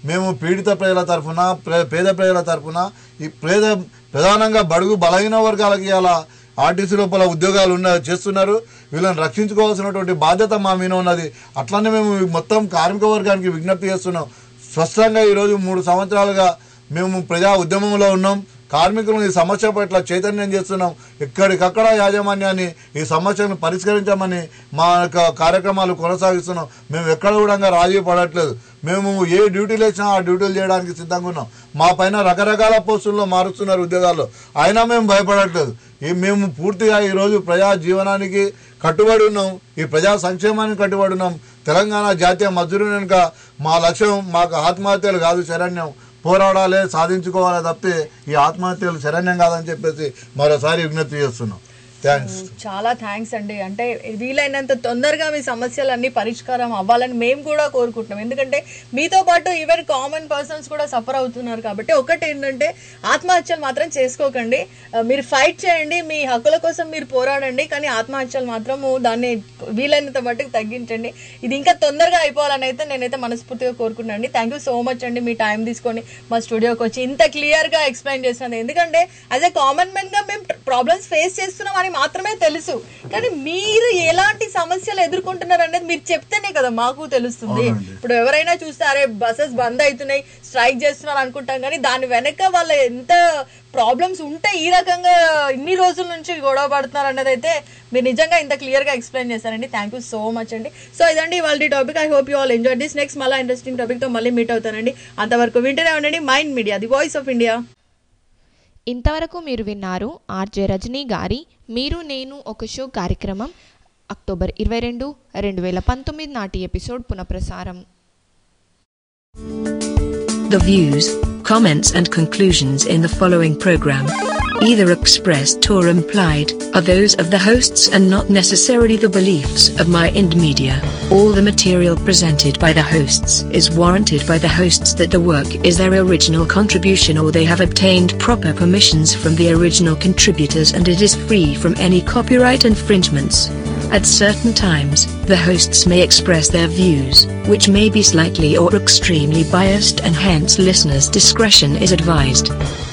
మేము పీడిత ప్రజల తరఫున ప్రే- పేద ప్రజల తరఫున ఈ పేద ప్రధానంగా బడుగు బలహీన వర్గాలకి ఇలా ఆర్టీసీ లోపల ఉద్యోగాలు ఉన్న చేస్తున్నారు వీళ్ళని రక్షించుకోవాల్సినటువంటి బాధ్యత మా మీద ఉన్నది అట్లనే మేము మొత్తం కార్మిక వర్గానికి విజ్ఞప్తి చేస్తున్నాం స్పష్టంగా ఈరోజు మూడు సంవత్సరాలుగా మేము ప్రజా ఉద్యమంలో ఉన్నాం కార్మికులను ఈ సమస్య పట్ల చైతన్యం చేస్తున్నాం ఎక్కడికక్కడ యాజమాన్యాన్ని ఈ సమస్యను పరిష్కరించమని మా యొక్క కార్యక్రమాలు కొనసాగిస్తున్నాం మేము ఎక్కడ కూడా రాజీ పడట్లేదు మేము ఏ డ్యూటీలు వేసినా ఆ డ్యూటీలు చేయడానికి సిద్ధంగా ఉన్నాం మా పైన రకరకాల పోస్టుల్లో మారుస్తున్నారు ఉద్యోగాల్లో అయినా మేము భయపడట్లేదు ఈ మేము పూర్తిగా ఈరోజు ప్రజా జీవనానికి కట్టుబడి ఉన్నాం ఈ ప్రజా సంక్షేమానికి కట్టుబడి ఉన్నాం తెలంగాణ జాతీయ మజ్దూరు వెనుక మా లక్ష్యం మాకు ఆత్మహత్యలు కాదు శరణ్యం పోరాడాలి సాధించుకోవాలి తప్పితే ఈ ఆత్మహత్యలు శరణ్యం కాదని చెప్పేసి మరోసారి విజ్ఞప్తి చేస్తున్నాం థ్యాంక్స్ చాలా థ్యాంక్స్ అండి అంటే వీలైనంత తొందరగా మీ సమస్యలన్నీ పరిష్కారం అవ్వాలని మేము కూడా కోరుకుంటున్నాం ఎందుకంటే మీతో పాటు ఈవెన్ కామన్ పర్సన్స్ కూడా సఫర్ అవుతున్నారు కాబట్టి ఒకటి ఏంటంటే ఆత్మహత్యలు మాత్రం చేసుకోకండి ఆ, మీరు ఫైట్ చేయండి మీ హక్కుల కోసం మీరు పోరాడండి కానీ ఆత్మహత్యలు మాత్రము దాన్ని వీలైనంత మట్టుకు తగ్గించండి ఇది ఇంకా తొందరగా అయిపోవాలని అయితే నేనైతే మనస్ఫూర్తిగా కోరుకున్నాను థ్యాంక్ యూ సో మచ్ అండి మీ టైం తీసుకొని మా స్టూడియోకి వచ్చి ఇంత క్లియర్గా ఎక్స్ప్లెయిన్ చేసినది ఎందుకంటే యాజ్ ఎ కామన్ మెన్గా మేము ప్రాబ్లమ్స్ ఫేస్ చేస్తున్నాం అని మాత్రమే తెలుసు కానీ మీరు ఎలాంటి సమస్యలు ఎదుర్కొంటున్నారు అనేది మీరు చెప్తేనే కదా మాకు తెలుస్తుంది ఇప్పుడు ఎవరైనా చూస్తే అరే బస్సెస్ బంద్ అవుతున్నాయి స్ట్రైక్ చేస్తున్నారు అనుకుంటాం కానీ దాని వెనక వాళ్ళ ఎంత ప్రాబ్లమ్స్ ఉంటే ఈ రకంగా ఇన్ని రోజుల నుంచి గొడవ పడుతున్నారు అన్నది అయితే మీరు నిజంగా ఇంత క్లియర్ గా ఎక్స్ప్లెయిన్ చేశారండి థ్యాంక్ యూ సో మచ్ అండి సో ఇదండి వాళ్ళ topic I hope you all enjoy this next మళ్ళీ ఇంట్రెస్టింగ్ టాపిక్ తో మళ్ళీ మీట్ అవుతానండి అంతవరకు వింటూనే ఉండండి mind media the voice of India ఇంతవరకు మీరు విన్నారు ఆర్జే రజనీ గారి మీరు నేను ఒక షో కార్యక్రమం అక్టోబర్ ఇరవై రెండు రెండు వేల పంతొమ్మిది నాటి ఎపిసోడ్ పునఃప్రసారం The views, comments, and conclusions in the following program, either expressed or implied, are those of the hosts and not necessarily the beliefs of My Ind Media. All the material presented by the hosts is warranted by the hosts that the work is their original contribution or they have obtained proper permissions from the original contributors and it is free from any copyright infringements. At certain times, the hosts may express their views, which may be slightly or extremely biased, and hence listeners' discretion is advised.